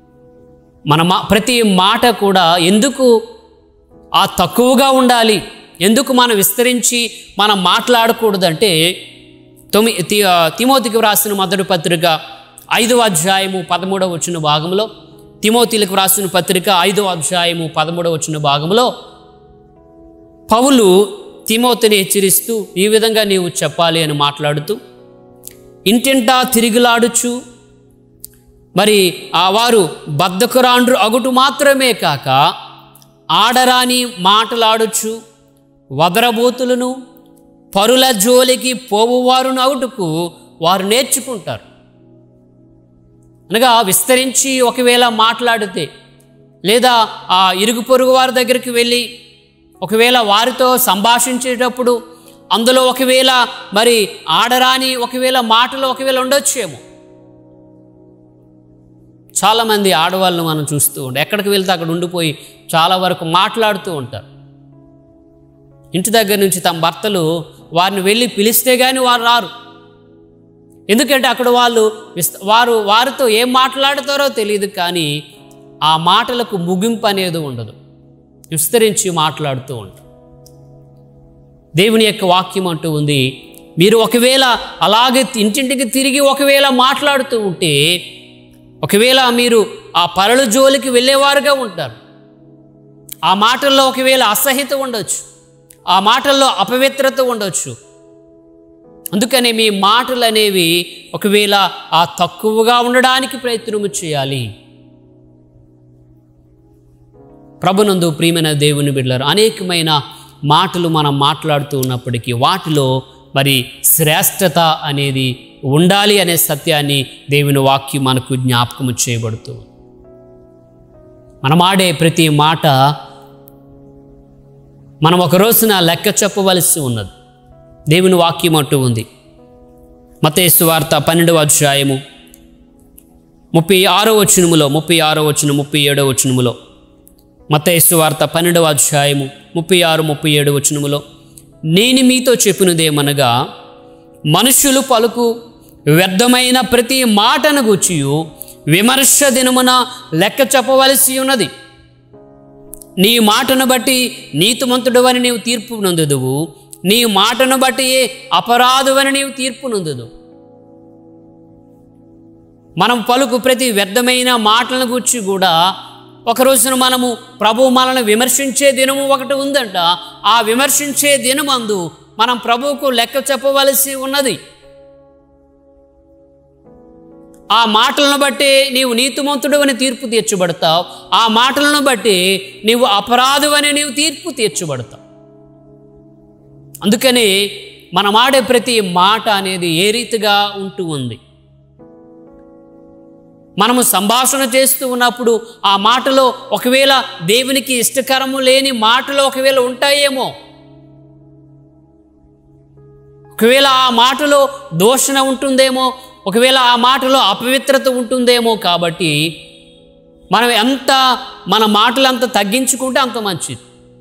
మన మా ప్రతి మాట కూడా ఎందుకు ఆ తక్కువగా ఉండాలి ఎందుకు మనం విస్తరించి మనం మాట్లాడకూడదంటే తొమ్మి తి తిమోతికి వ్రాసిన మొదటి పత్రిక ఐదవ అధ్యాయము పదమూడవ వచ్చిన భాగంలో తిమోతిలకు వ్రాసిన పత్రిక ఐదవ అధ్యాయము పదమూడవ వచ్చిన భాగంలో పౌలు తిమోతిని హెచ్చరిస్తూ ఈ విధంగా నీవు చెప్పాలి అని మాట్లాడుతూ ఇంటింటా తిరిగిలాడుచు మరి ఆ వారు బద్దకురాండ్రు అగుటు మాత్రమే కాక ఆడరాని మాటలాడుచు వదరబోతులను పరుల జోలికి పోవువారును అవుటకు వారు నేర్చుకుంటారు అనగా విస్తరించి ఒకవేళ మాట్లాడితే లేదా ఆ ఇరుగు పొరుగు వారి దగ్గరికి వెళ్ళి ఒకవేళ వారితో సంభాషించేటప్పుడు అందులో ఒకవేళ మరి ఆడరాని ఒకవేళ మాటలు ఒకవేళ ఉండొచ్చేమో చాలామంది ఆడవాళ్ళను మనం చూస్తూ ఉంటాం ఎక్కడికి వెళ్తే అక్కడ ఉండిపోయి చాలా వరకు మాట్లాడుతూ ఉంటారు ఇంటి దగ్గర నుంచి తమ భర్తలు వారిని వెళ్ళి పిలిస్తే కానీ వారు రారు ఎందుకంటే అక్కడ వాళ్ళు విస్త వారు వారితో ఏం మాట్లాడతారో తెలియదు కానీ ఆ మాటలకు ముగింపు అనేది ఉండదు విస్తరించి మాట్లాడుతూ ఉంటారు దేవుని యొక్క వాక్యం అంటూ ఉంది మీరు ఒకవేళ అలాగే ఇంటింటికి తిరిగి ఒకవేళ మాట్లాడుతూ ఉంటే ఒకవేళ మీరు ఆ పరల జోలికి వెళ్ళేవారుగా ఉంటారు ఆ మాటల్లో ఒకవేళ అసహిత ఉండొచ్చు ఆ మాటల్లో అపవిత్రత ఉండొచ్చు అందుకని మీ మాటలు అనేవి ఒకవేళ ఆ తక్కువగా ఉండడానికి ప్రయత్నము చేయాలి ప్రభునందు ప్రియమైన దేవుని బిడ్డలారు అనేకమైన మాటలు మనం మాట్లాడుతూ ఉన్నప్పటికీ వాటిలో మరి శ్రేష్టత అనేది ఉండాలి అనే సత్యాన్ని దేవుని వాక్యం మనకు జ్ఞాపకము చేయబడుతూ ఉంది. మనం ఆడే ప్రతి మాట మనం ఒక రోజున లెక్క చెప్పవలసి ఉన్నది దేవుని వాక్యం అంటూ ఉంది మతేసు వార్త పన్నెండవ అధ్యాయము ముప్పై ఆరో వచనములో ముప్పై ఆరో వచనం ముప్పై ఏడో వచనములో మతేసు వార్త పన్నెండవ అధ్యాయము ముప్పై ఆరు ముప్పై ఏడు వచనములో నేను మీతో చెప్పినదేమనగా మనుషులు పలుకు వ్యర్థమైన ప్రతి మాటను గుచ్చియు విమర్శ దినమున లెక్క చెప్పవలసి ఉన్నది నీ మాటను బట్టి నీతిమంతుడు అని నీవు తీర్పు నొందుదువు నీ మాటను బట్టి అపరాధువని నీవు తీర్పు నొందుదు మనం పలుకు ప్రతి వ్యర్థమైన మాటలను గురించి కూడా ఒక రోజున మనము ప్రభు మనల్ని విమర్శించే దినము ఒకటి ఉందంట ఆ విమర్శించే దినమందు మనం ప్రభువుకు లెక్క చెప్పవలసి ఉన్నది ఆ మాటలను బట్టి నీవు నీతిమంతుడు అని తీర్పు తీర్చబడతావు ఆ మాటలను బట్టి నీవు అపరాధు అని నీవు తీర్పు తీర్చబడతావు అందుకని మనం ఆడే ప్రతి మాట అనేది ఏ రీతిగా ఉంటూ ఉంది మనము సంభాషణ చేస్తూ ఉన్నప్పుడు ఆ మాటలో ఒకవేళ దేవునికి ఇష్టకరము లేని మాటలు ఒకవేళ ఉంటాయేమో ఒకవేళ ఆ మాటలో దోషణ ఉంటుందేమో ఒకవేళ ఆ మాటలో అపవిత్రత ఉంటుందేమో కాబట్టి మనం ఎంత మన మాటలు అంత తగ్గించుకుంటే అంత మంచిది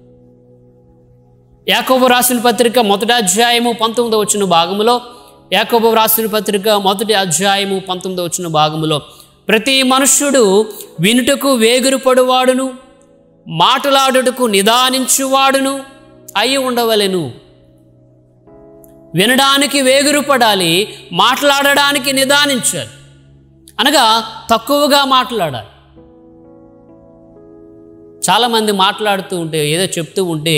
యాకోబు రాసిన పత్రిక మొదటి అధ్యాయము పంతొమ్మిది వచ్చిన భాగములో యాకోబు రాసిన పత్రిక మొదటి అధ్యాయము పంతొమ్మిది వచ్చిన భాగములో ప్రతి మనుష్యుడు వినుటకు వేగురుపడువాడును మాటలాడుటకు నిదానించువాడును అయి ఉండవలెను వినడానికి వేగురుపడాలి మాట్లాడడానికి నిదానించాలి అనగా తక్కువగా మాట్లాడాలి చాలామంది మాట్లాడుతూ ఉంటే ఏదో చెప్తూ ఉంటే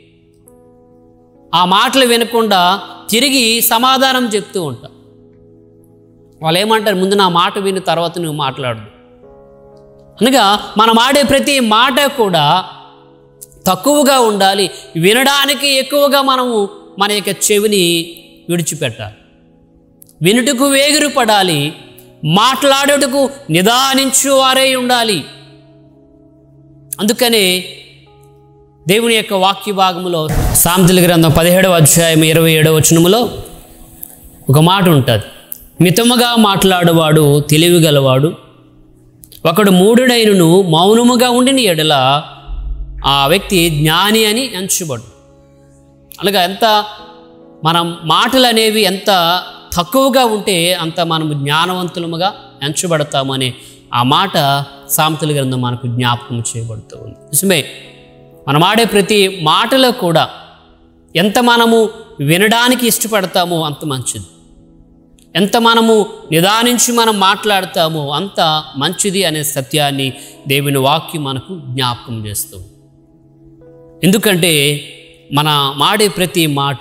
ఆ మాటలు వినకుండా తిరిగి సమాధానం చెప్తూ ఉంటా వాళ్ళు ఏమంటారు ముందు నా మాట విని తర్వాత నువ్వు మాట్లాడు అనగా మనం ఆడే ప్రతి మాట కూడా తక్కువగా ఉండాలి వినడానికి ఎక్కువగా మనము మన యొక్క చెవిని విడిచిపెట్టాలి వినుటకు వేగురు పడాలి మాట్లాడుటకు నిదానించు వారై ఉండాలి అందుకనే దేవుని యొక్క వాక్య భాగములో సామెతల గ్రంథం పదిహేడవ అధ్యాయం ఇరవై ఏడవ వచనములో ఒక మాట ఉంటుంది మితముగా మాట్లాడువాడు తెలివి గలవాడు ఒకడు మూడుడైనను మౌనముగా ఉండిన ఎడల ఆ వ్యక్తి జ్ఞాని అని ఎంచబడు అలాగా ఎంత మనం మాటలు అనేవి ఎంత తక్కువగా ఉంటే అంత మనం జ్ఞానవంతులముగా ఎంచబడతామనే ఆ మాట సామెతల గ్రంథం మనకు జ్ఞాపకం చేయబడుతూ ఉంది నిజమే మనం ఆడే ప్రతి మాటలో కూడా ఎంత మనము వినడానికి ఇష్టపడతామో అంత మంచిది ఎంత మనము నిదానించి మనం మాట్లాడతామో అంత మంచిది అనే సత్యాన్ని దేవుని వాక్యం మనకు జ్ఞాపకం చేస్తుంది ఎందుకంటే మన మాడే ప్రతి మాట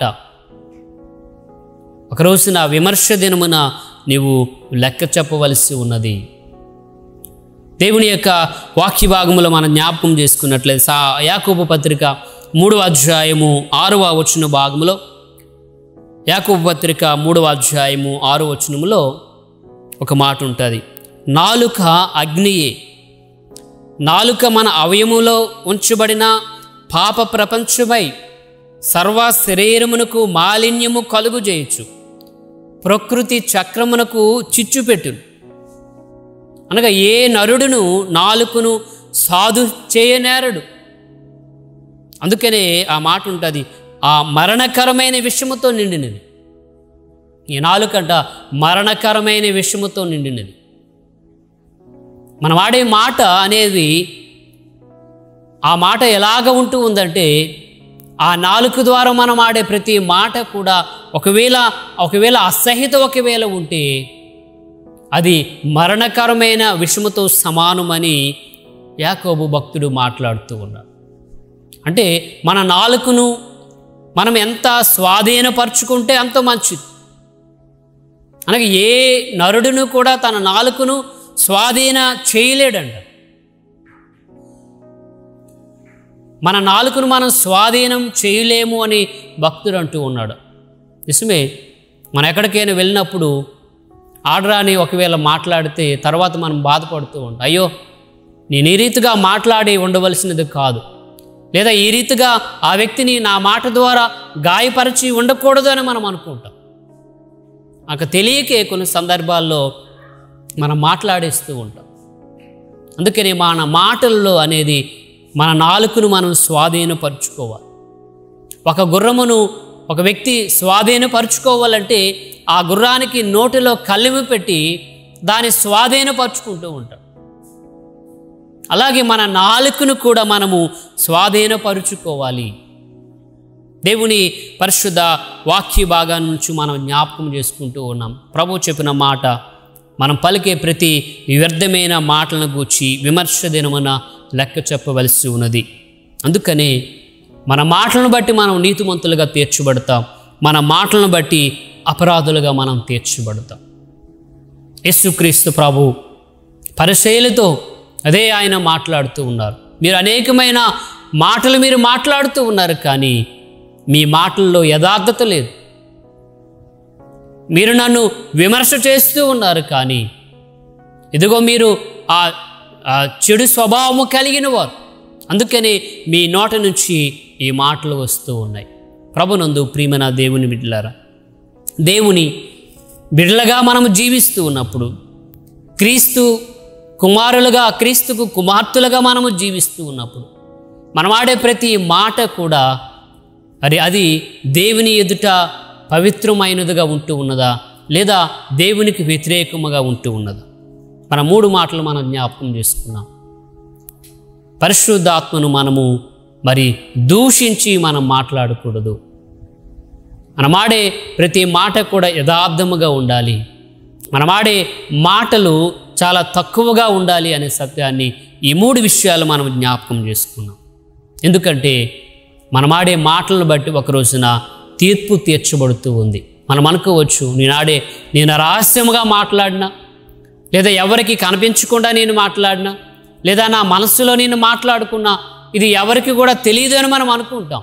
ఒక రోజున విమర్శ దినమున నీవు లెక్క చెప్పవలసి ఉన్నది దేవుని యొక్క వాక్య భాగములో మనం జ్ఞాపకం చేసుకున్నట్లయితే సా యాకోబు పత్రిక మూడవ అధ్యాయము ఆరవ వచన భాగములో యాకోబు పత్రిక మూడవ అధ్యాయము ఆరవ వచనములో ఒక మాట ఉంటుంది నాలుక అగ్నియే నాలుక మన అవయములో ఉంచబడిన పాప ప్రపంచమై సర్వ శరీరమునకు మాలిన్యము కలుగు చేయొచ్చు ప్రకృతి చక్రమునకు చిచ్చు పెట్టును అనగా ఏ నరుడును నాలుకను సాధు చేయనేరడు అందుకనే ఆ మాట ఉంటుంది ఆ మరణకరమైన విషయముతో నిండినది ఈ నాలుకంట మరణకరమైన విషయముతో నిండినది మనం ఆడే మాట అనేది ఆ మాట ఎలాగ ఉంటూ ఉందంటే ఆ నాలుగు ద్వారా మనం ఆడే ప్రతి మాట కూడా ఒకవేళ ఒకవేళ అసహిత ఒకవేళ ఉంటే అది మరణకరమైన విషముతో సమానమని యాకోబు భక్తుడు మాట్లాడుతూ ఉన్నాడు అంటే మన నాలుకను మనం ఎంత స్వాధీనపరుచుకుంటే అంత మంచిది అనగా ఏ నరుడును కూడా తన నాలుకను స్వాధీన చేయలేడంట మన నాలుకను మనం స్వాధీనం చేయలేము అని భక్తుడు అంటూ ఉన్నాడు నిజమే మనం ఎక్కడికైనా వెళ్ళినప్పుడు ఆడరాని ఒకవేళ మాట్లాడితే తర్వాత మనం బాధపడుతూ ఉంటాం అయ్యో నేను ఈ రీతిగా మాట్లాడి ఉండవలసినది కాదు లేదా ఈ రీతిగా ఆ వ్యక్తిని నా మాట ద్వారా గాయపరిచి ఉండకూడదు అని మనం అనుకుంటాం నాకు తెలియకే కొన్ని సందర్భాల్లో మనం మాట్లాడేస్తూ ఉంటాం అందుకని మన మాటల్లో అనేది మన నాలుకను మనం స్వాధీనపరుచుకోవాలి ఒక గుర్రమును ఒక వ్యక్తి స్వాధీనపరుచుకోవాలంటే ఆ గుర్రానికి నోటిలో కళ్ళెము పెట్టి దాన్ని స్వాధీనపరుచుకుంటూ ఉంటాం అలాగే మన నాలుకను కూడా మనము స్వాధీనపరుచుకోవాలి దేవుని పరిశుద్ధ వాక్య భాగాల నుంచి మనం జ్ఞాపకం చేసుకుంటూ ఉన్నాం ప్రభు చెప్పిన మాట మనం పలికే ప్రతి వ్యర్థమైన మాటలను గూర్చి విమర్శ దినమున లెక్క చెప్పవలసి ఉన్నది అందుకనే మన మాటలను బట్టి మనం నీతిమంతులుగా తీర్చబడతాం మన మాటలను బట్టి అపరాధులుగా మనం తీర్చబడతాం యేసుక్రీస్తు ప్రభు పరిశైలతో అదే ఆయన మాట్లాడుతూ ఉన్నారు మీరు అనేకమైన మాటలు మీరు మాట్లాడుతూ ఉన్నారు కానీ మీ మాటల్లో యథార్థత లేదు మీరు నన్ను విమర్శ చేస్తూ ఉన్నారు కానీ ఇదిగో మీరు ఆ ఆ చెడు స్వభావము కలిగిన వారు అందుకని మీ నోట నుంచి ఈ మాటలు వస్తూ ఉన్నాయి ప్రభునందు ప్రియమైన దేవుని బిడ్డలారా దేవుని బిడ్డలుగా మనము జీవిస్తూ ఉన్నప్పుడు క్రీస్తు కుమారులుగా క్రీస్తుకు కుమార్తెలుగా మనము జీవిస్తూ ఉన్నప్పుడు మనం ఆడే ప్రతి మాట కూడా మరి అది దేవుని ఎదుట పవిత్రమైనదిగా ఉంటూ ఉన్నదా లేదా దేవునికి వ్యతిరేకముగా ఉంటూ ఉన్నదా మన మూడు మాటలు మనం జ్ఞాపకం చేసుకున్నాం పరిశుద్ధాత్మను మనము మరి దూషించి మనం మాట్లాడకూడదు మనం ఆడే ప్రతి మాట కూడా యథార్థముగా ఉండాలి మనం ఆడే మాటలు చాలా తక్కువగా ఉండాలి అనే సత్యాన్ని ఈ మూడు విషయాలు మనం జ్ఞాపకం చేసుకున్నాం ఎందుకంటే మనం ఆడే మాటలను బట్టి ఒక రోజున తీర్పు తీర్చబడుతూ ఉంది మనం అనుకోవచ్చు నేను ఆడే నేను రహస్యముగా మాట్లాడినా లేదా ఎవరికి కనిపించకుండా నేను మాట్లాడినా లేదా నా మనస్సులో నేను మాట్లాడుకున్నా ఇది ఎవరికి కూడా తెలియదు అని మనం అనుకుంటాం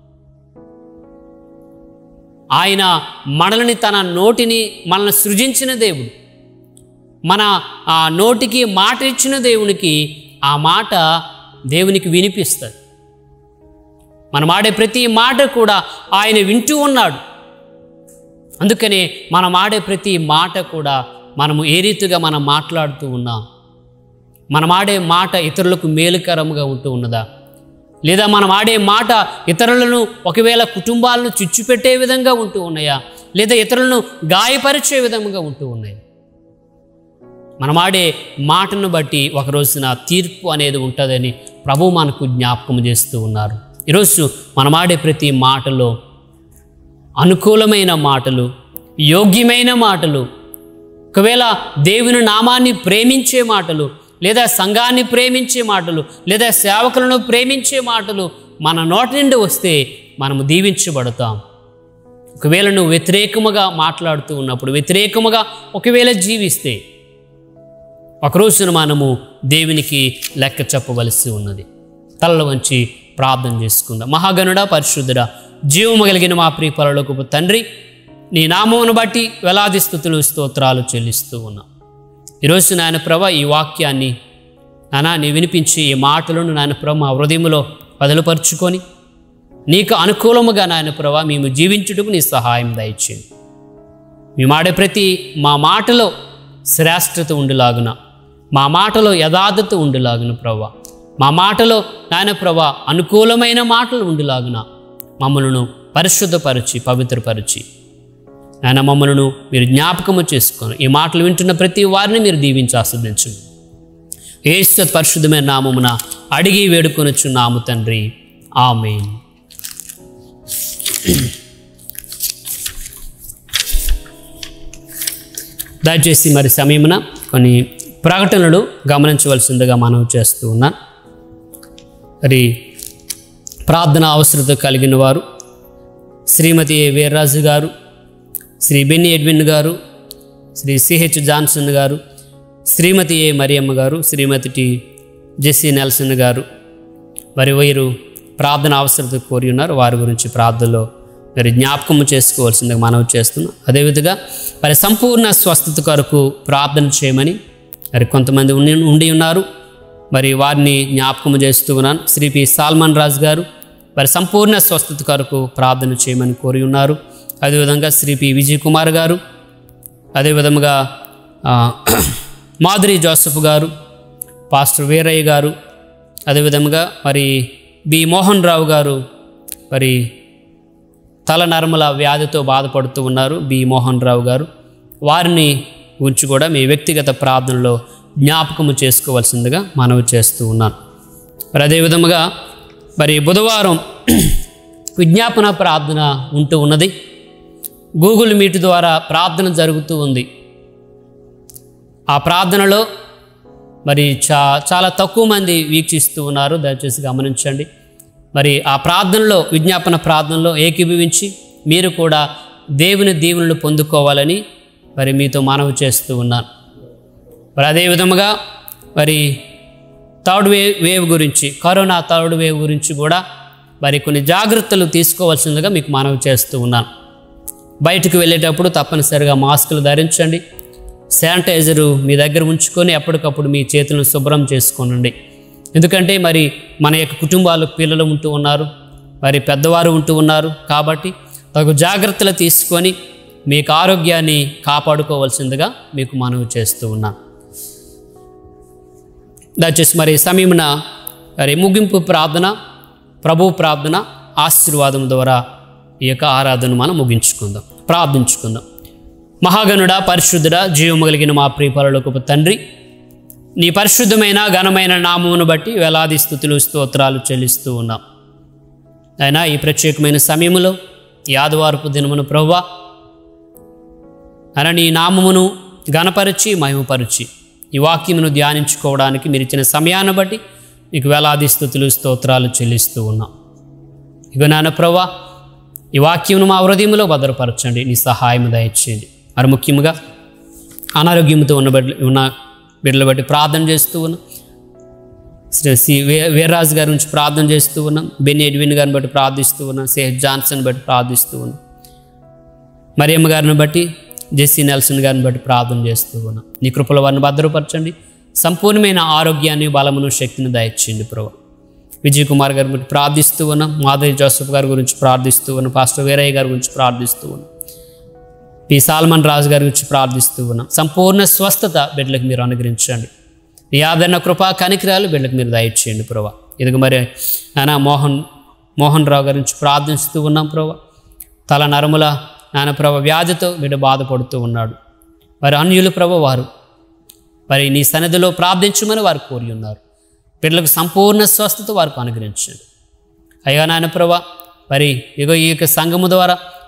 ఆయన మనల్ని తన నోటిని మనల్ని సృజించిన దేవుడు మన ఆ నోటికి మాట ఇచ్చిన దేవునికి ఆ మాట దేవునికి వినిపిస్తుంది మనం ఆడే ప్రతి మాట కూడా ఆయన వింటూ ఉన్నాడు అందుకనే మనం ఆడే ప్రతి మాట కూడా మనము ఏ రీతిగా మనం మాట్లాడుతూ ఉన్నాం మనం ఆడే మాట ఇతరులకు మేలుకరముగా ఉంటూ ఉన్నదా లేదా మనం ఆడే మాట ఇతరులను ఒకవేళ కుటుంబాలను చిచ్చుపెట్టే విధంగా ఉంటూ ఉన్నాయా లేదా ఇతరులను గాయపరిచే విధంగా ఉంటూ ఉన్నాయి మనం ఆడే మాటను బట్టి ఒక రోజున తీర్పు అనేది ఉంటుందని ప్రభు మనకు జ్ఞాపకం చేస్తూ ఉన్నారు ఈరోజు మనం ఆడే ప్రతి మాటలో అనుకూలమైన మాటలు యోగ్యమైన మాటలు ఒకవేళ దేవుని నామాన్ని ప్రేమించే మాటలు లేదా సంఘాన్ని ప్రేమించే మాటలు లేదా సేవకులను ప్రేమించే మాటలు మన నోటి నుండి వస్తే మనము దీవించబడతాం ఒకవేళ నువ్వు వ్యతిరేకముగా మాట్లాడుతూ ఉన్నప్పుడు వ్యతిరేకముగా ఒకవేళ జీవిస్తే ఒక రోజున మనము దేవునికి లెక్క చెప్పవలసి ఉన్నది తలలో వంచి ప్రార్థన చేసుకుందాం మహాగణుడా పరిశుద్ధుడా జీవము కలిగిన మా ప్రియ పరలోకపు తండ్రి నీ నామమును బట్టి వేలాది స్థుతులు స్తోత్రాలు చెల్లిస్తూ ఉన్నాం ఈరోజు నాయన ప్రభ ఈ వాక్యాన్ని నానా నీ వినిపించి ఈ మాటలను నాయన ప్రభ మా హృదయంలో వదలుపరుచుకొని నీకు అనుకూలముగా నాయన ప్రభ మేము జీవించుటకు నీ సహాయం దయచేయండి మేము ఆడే ప్రతి మా మాటలో శ్రేష్టత ఉండులాగున మా మాటలో యథార్థత ఉండులాగున ప్రభా మా మాటలో నాయన ప్రభా అనుకూలమైన మాటలు ఉండులాగున మమ్మలను పరిశుద్ధపరిచి పవిత్రపరిచి నాయన మమ్మలను మీరు జ్ఞాపకము చేసుకొని ఈ మాటలు వింటున్న ప్రతి వారిని మీరు దీవించి ఆస్వాదించండి ఏసు పరిశుద్ధమైన నామమున అడిగి వేడుకొనొచ్చు నాము తండ్రి ఆమెన్ దయచేసి మరి సమయమున కొన్ని ప్రకటనలు గమనించవలసిందిగా మనం చేస్తూ ఉన్నాం మరి ప్రార్థన అవసరత కలిగిన వారు శ్రీమతి ఏ వీర్రాజు గారు శ్రీ బెన్ని ఎడ్విన్ గారు శ్రీ సిహెచ్ జాన్సన్ గారు శ్రీమతి ఏ మరియమ్మ గారు శ్రీమతి టి జెస్సీ నెల్సన్ గారు మరి వీరు ప్రార్థన అవసరత కోరి ఉన్నారు వారి గురించి ప్రార్థనలో మరి జ్ఞాపకం చేసుకోవాల్సిందిగా మనవి చేస్తున్నాం అదేవిధంగా మరి సంపూర్ణ స్వస్థత కొరకు ప్రార్థన చేయమని మరి కొంతమంది ఉండి ఉండి ఉన్నారు మరి వారిని జ్ఞాపకం చేస్తూ ఉన్నాను శ్రీ పి సాల్మన్ రాజు గారు మరి సంపూర్ణ స్వస్థత కొరకు ప్రార్థన చేయమని కోరి ఉన్నారు అదేవిధంగా శ్రీ పి విజయ్ కుమార్ గారు అదేవిధముగా ఆ, మాధురి జోసఫ్ గారు పాస్టర్ వీరయ్య గారు అదేవిధముగా మరి బి మోహన్ రావు గారు మరి తల నరముల వ్యాధితో బాధపడుతూ ఉన్నారు బి మోహన్ రావు గారు వారిని గురించి కూడా మీ వ్యక్తిగత ప్రార్థనలో జ్ఞాపకము చేసుకోవాల్సిందిగా మనవి చేస్తూ ఉన్నాను మరి అదేవిధముగా మరి బుధవారం విజ్ఞాపన ప్రార్థన ఉంటూ ఉన్నది గూగుల్ మీట్ ద్వారా ప్రార్థన జరుగుతూ ఉంది ఆ ప్రార్థనలో మరి చా చాలా తక్కువ మంది వీక్షిస్తూ ఉన్నారు దయచేసి గమనించండి మరి ఆ ప్రార్థనలో విజ్ఞాపన ప్రార్థనలో ఏకీభవించి మీరు కూడా దేవుని దీవెనలు పొందుకోవాలని మరి మీతో మనవి చేస్తూ ఉన్నాను మరి అదే విధముగా మరి థర్డ్ వేవ్ వేవ్ గురించి కరోనా థర్డ్ వేవ్ గురించి కూడా మరి కొన్ని జాగ్రత్తలు తీసుకోవాల్సిందిగా మీకు మనవి చేస్తూ ఉన్నాను బయటకు వెళ్ళేటప్పుడు తప్పనిసరిగా మాస్కులు ధరించండి శానిటైజరు మీ దగ్గర ఉంచుకొని ఎప్పటికప్పుడు మీ చేతులను శుభ్రం చేసుకోనండి ఎందుకంటే మరి మన యొక్క కుటుంబాలు పిల్లలు ఉంటూ ఉన్నారు మరి పెద్దవారు ఉంటూ ఉన్నారు కాబట్టి తగు జాగ్రత్తలు తీసుకొని మీకు ఆరోగ్యాన్ని కాపాడుకోవాల్సిందిగా మీకు మనవి చేస్తూ ఉన్నాను దయచేసి మరి సమయమున మరి ముగింపు ప్రార్థన ప్రభు ప్రార్థన ఆశీర్వాదం ద్వారా ఈ యొక్క ఆరాధన మనం ముగించుకుందాం ప్రార్థించుకుందాం మహాగణుడ పరిశుద్ధుడ జీవము కలిగిన మా ప్రియపరలోకపు తండ్రి నీ పరిశుద్ధమైన ఘనమైన నామమును బట్టి వేలాది స్థుతులు స్తోత్రాలు చెల్లిస్తూ ఉన్నాం అయినా ఈ ప్రత్యేకమైన సమయంలో ఈ ఆదివారపు దినమును ప్రవ్వా అలా నీ నామమును గణపరిచి మహిమపరిచి ఈ వాక్యమును ధ్యానించుకోవడానికి మీరు ఇచ్చిన సమయాన్ని బట్టి నీకు వేలాది స్థుతులు స్తోత్రాలు చెల్లిస్తూ ఉన్నాం ఇక నాన్న ప్రవ్వా ఈ వాక్యమును మా హృదయంలో భద్రపరచండి నీ సహాయం దయచేయండి మరి ముఖ్యంగా అనారోగ్యంతో ఉన్న బిడ్డ ఉన్న బిడ్డలు బట్టి ప్రార్థన చేస్తూ ఉన్నాం శ్రీ సి వే వీర్రాజు గారి నుంచి ప్రార్థన చేస్తూ ఉన్నాం బెన్ని ఎడ్విన్ గారిని బట్టి ప్రార్థిస్తూ ఉన్నాం సేహ్ జాన్సన్ బట్టి ప్రార్థిస్తూ ఉన్నాం మరియమ్మ గారిని బట్టి జెస్సీ నెల్సన్ గారిని బట్టి ప్రార్థన చేస్తూ ఉన్నాం నీ కృపల వారిని భద్రపరచండి సంపూర్ణమైన ఆరోగ్యాన్ని బలమును శక్తిని దయచేయండి ప్రభు విజయ్ కుమార్ గారి గురించి ప్రార్థిస్తూ ఉన్నాం మాధవి జోసఫ్ గారి గురించి ప్రార్థిస్తూ ఉన్నాం పాస్టర్ వీరయ్య గారి గురించి ప్రార్థిస్తూ ఉన్నాం పి సాల్మన్ రాజు గారి గురించి ప్రార్థిస్తూ ఉన్నాం సంపూర్ణ స్వస్థత బిడ్డలకు మీరు అనుగ్రహించండి నీ ఆదరణ కృపా కనికరాలు బిడ్డలకు మీరు దయచేయండి ప్రభా ఇదిగో మరి నాన్న మోహన్ మోహన్ రావు గారి నుంచి ప్రార్థిస్తూ ఉన్నాం ప్రభా తల నరముల నాన్న ప్రభ వ్యాధితో బిడ్డ బాధపడుతూ ఉన్నాడు మరి అన్యులు ప్రభ వారు మరి నీ సన్నిధిలో ప్రార్థించమని వారు కోరి ఉన్నారు బిడ్డలకు సంపూర్ణ స్వస్థత వారికి అనుగ్రహించండి అయ్యా నాయన ప్రభా మరి ఇగో ఈ యొక్క సంఘము ద్వారా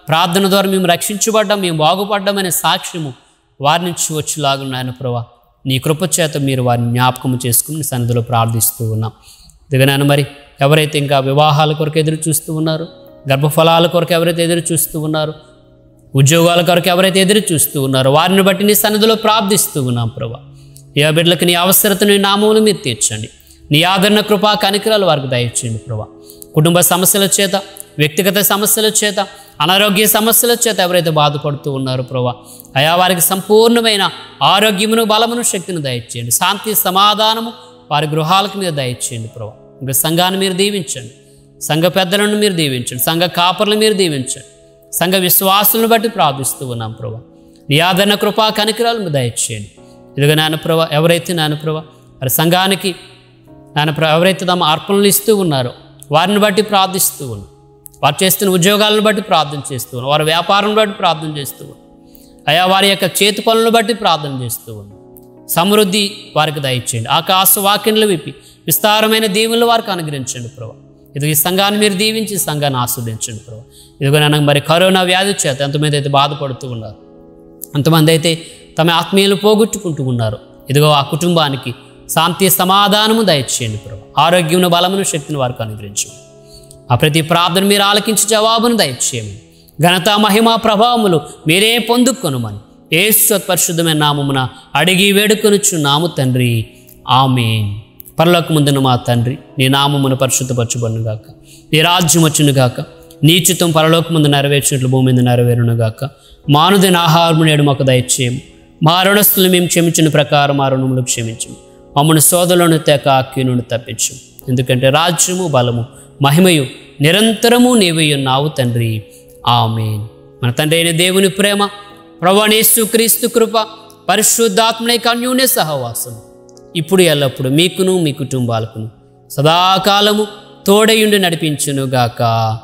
ప్రార్థన ద్వారా మేము రక్షించబడ్డాం మేము బాగుపడ్డాం అనే సాక్ష్యము వారి నుంచి వచ్చేలాగా నాయన ప్రభా నీ కృప చేత మీరు వారిని జ్ఞాపకం చేసుకుని నీ సన్నిధిలో ప్రార్థిస్తూ ఉన్నాం దిగనాను మరి ఎవరైతే ఇంకా వివాహాల కొరకు ఎదురు చూస్తూ ఉన్నారు గర్భఫలాల కొరకు ఎవరైతే ఎదురు చూస్తూ ఉన్నారు ఉద్యోగాల కొరకు ఎవరైతే ఎదురు చూస్తూ ఉన్నారో వారిని బట్టి నీ సన్నిధిలో ప్రార్థిస్తూ ఉన్నాం ప్రభా ఏ బిడ్డలకు నీ అవసరతను నీ నామములు మీరు తీర్చండి నీ ఆదరణ కృపా కనికరాలు వారికి దయచేయండి ప్రభా కుటుంబ సమస్యల చేత వ్యక్తిగత సమస్యల చేత అనారోగ్య సమస్యల చేత ఎవరైతే బాధపడుతూ ఉన్నారో ప్రభా అయా వారికి సంపూర్ణమైన ఆరోగ్యమును బలమును శక్తిని దయచేయండి శాంతి సమాధానము వారి గృహాలకు మీరు దయచేయండి ప్రభా ఇంకా సంఘాన్ని మీరు దీవించండి సంఘ పెద్దలను మీరు దీవించండి సంఘ కాపర్లను మీరు దీవించండి సంఘ విశ్వాసులను బట్టి ప్రార్థిస్తూ ఉన్నాం ప్రభా నీ ఆదరణ కృపా కనికరాలు మీరు దయచేయండి ఇదిగో నాన్న ప్రభా ఎవరైతే నాన్న ప్రభా మరి సంఘానికి నాన్న ప్రభా ఎవరైతే తమ అర్పణలు ఇస్తూ ఉన్నారో వారిని బట్టి ప్రార్థిస్తూ ఉన్నాం వారు చేస్తున్న ఉద్యోగాలను బట్టి ప్రార్థన చేస్తూ ఉన్నాం వారి వ్యాపారం బట్టి ప్రార్థన చేస్తూ ఉన్నాం అయా వారి యొక్క చేతి పనులను బట్టి ప్రార్థన చేస్తూ ఉన్నాం సమృద్ధి వారికి దయచేయండి ఆకాశ వాక్యంలు విప్పి విస్తారమైన దీవులు వారికి అనుగ్రహించండి ప్రభా ఇది ఈ సంఘాన్ని మీరు దీవించి ఈ సంఘాన్ని ఆస్వాదించండి ప్రభా ఇదిగో నన్ను మరి కరోనా వ్యాధి చేత ఎంతమంది అయితే బాధపడుతూ ఉన్నారు అంతమంది అయితే తమ ఆత్మీయులు పోగొట్టుకుంటూ ఉన్నారు ఇదిగో ఆ కుటుంబానికి శాంతి సమాధానము దయచేయండి ప్రభు ఆరోగ్యమును బలమును శక్తిని వారికి అనుగ్రహించండి ఆ ప్రతి ప్రార్థన మీరు ఆలకించి జవాబును దయచేయమని ఘనత మహిమ ప్రభావములు మీరే పొందుకొనుమని ఏసు పరిశుద్ధమైన నామమున అడిగి వేడుకొనుచున్నాము తండ్రి ఆమెన్ పరలోక ముందున మా తండ్రి నీ నామమును పరిశుద్ధపరచుబడునుగాక నీ రాజ్యం వచ్చునుగాక నీ చిత్తం పరలోక ముందు నెరవేర్చినట్లు భూమి మీద నెరవేరునుగాక మానుదిన ఆహారము నేడు మాకు దయచేయము మా రుణస్తులు మేము క్షమించిన ప్రకారం మా రుణములు క్షమించము మమ్మల్ని సోదరులను తెక అక్యూనుని తప్పించు ఎందుకంటే రాజ్యము బలము మహిమయు నిరంతరము నీవై ఉన్నావు తండ్రి ఆమెన్ మన తండ్రి అయిన దేవుని ప్రేమ ప్రవణేశు క్రీస్తు కృప పరిశుద్ధాత్మక అన్యోన్య సహవాసం ఇప్పుడు ఎల్లప్పుడు మీకును మీ కుటుంబాలకును సదాకాలము తోడయుండి నడిపించునుగాక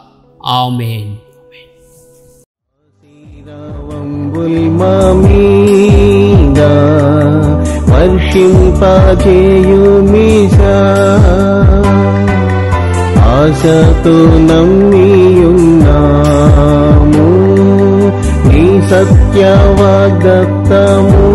ఆమెన్
వంబుల్ మామీద వర్షింపజేయుమిసా ఆశతో నమ్మియున్నాము నీ సత్య వాగ్దత్తము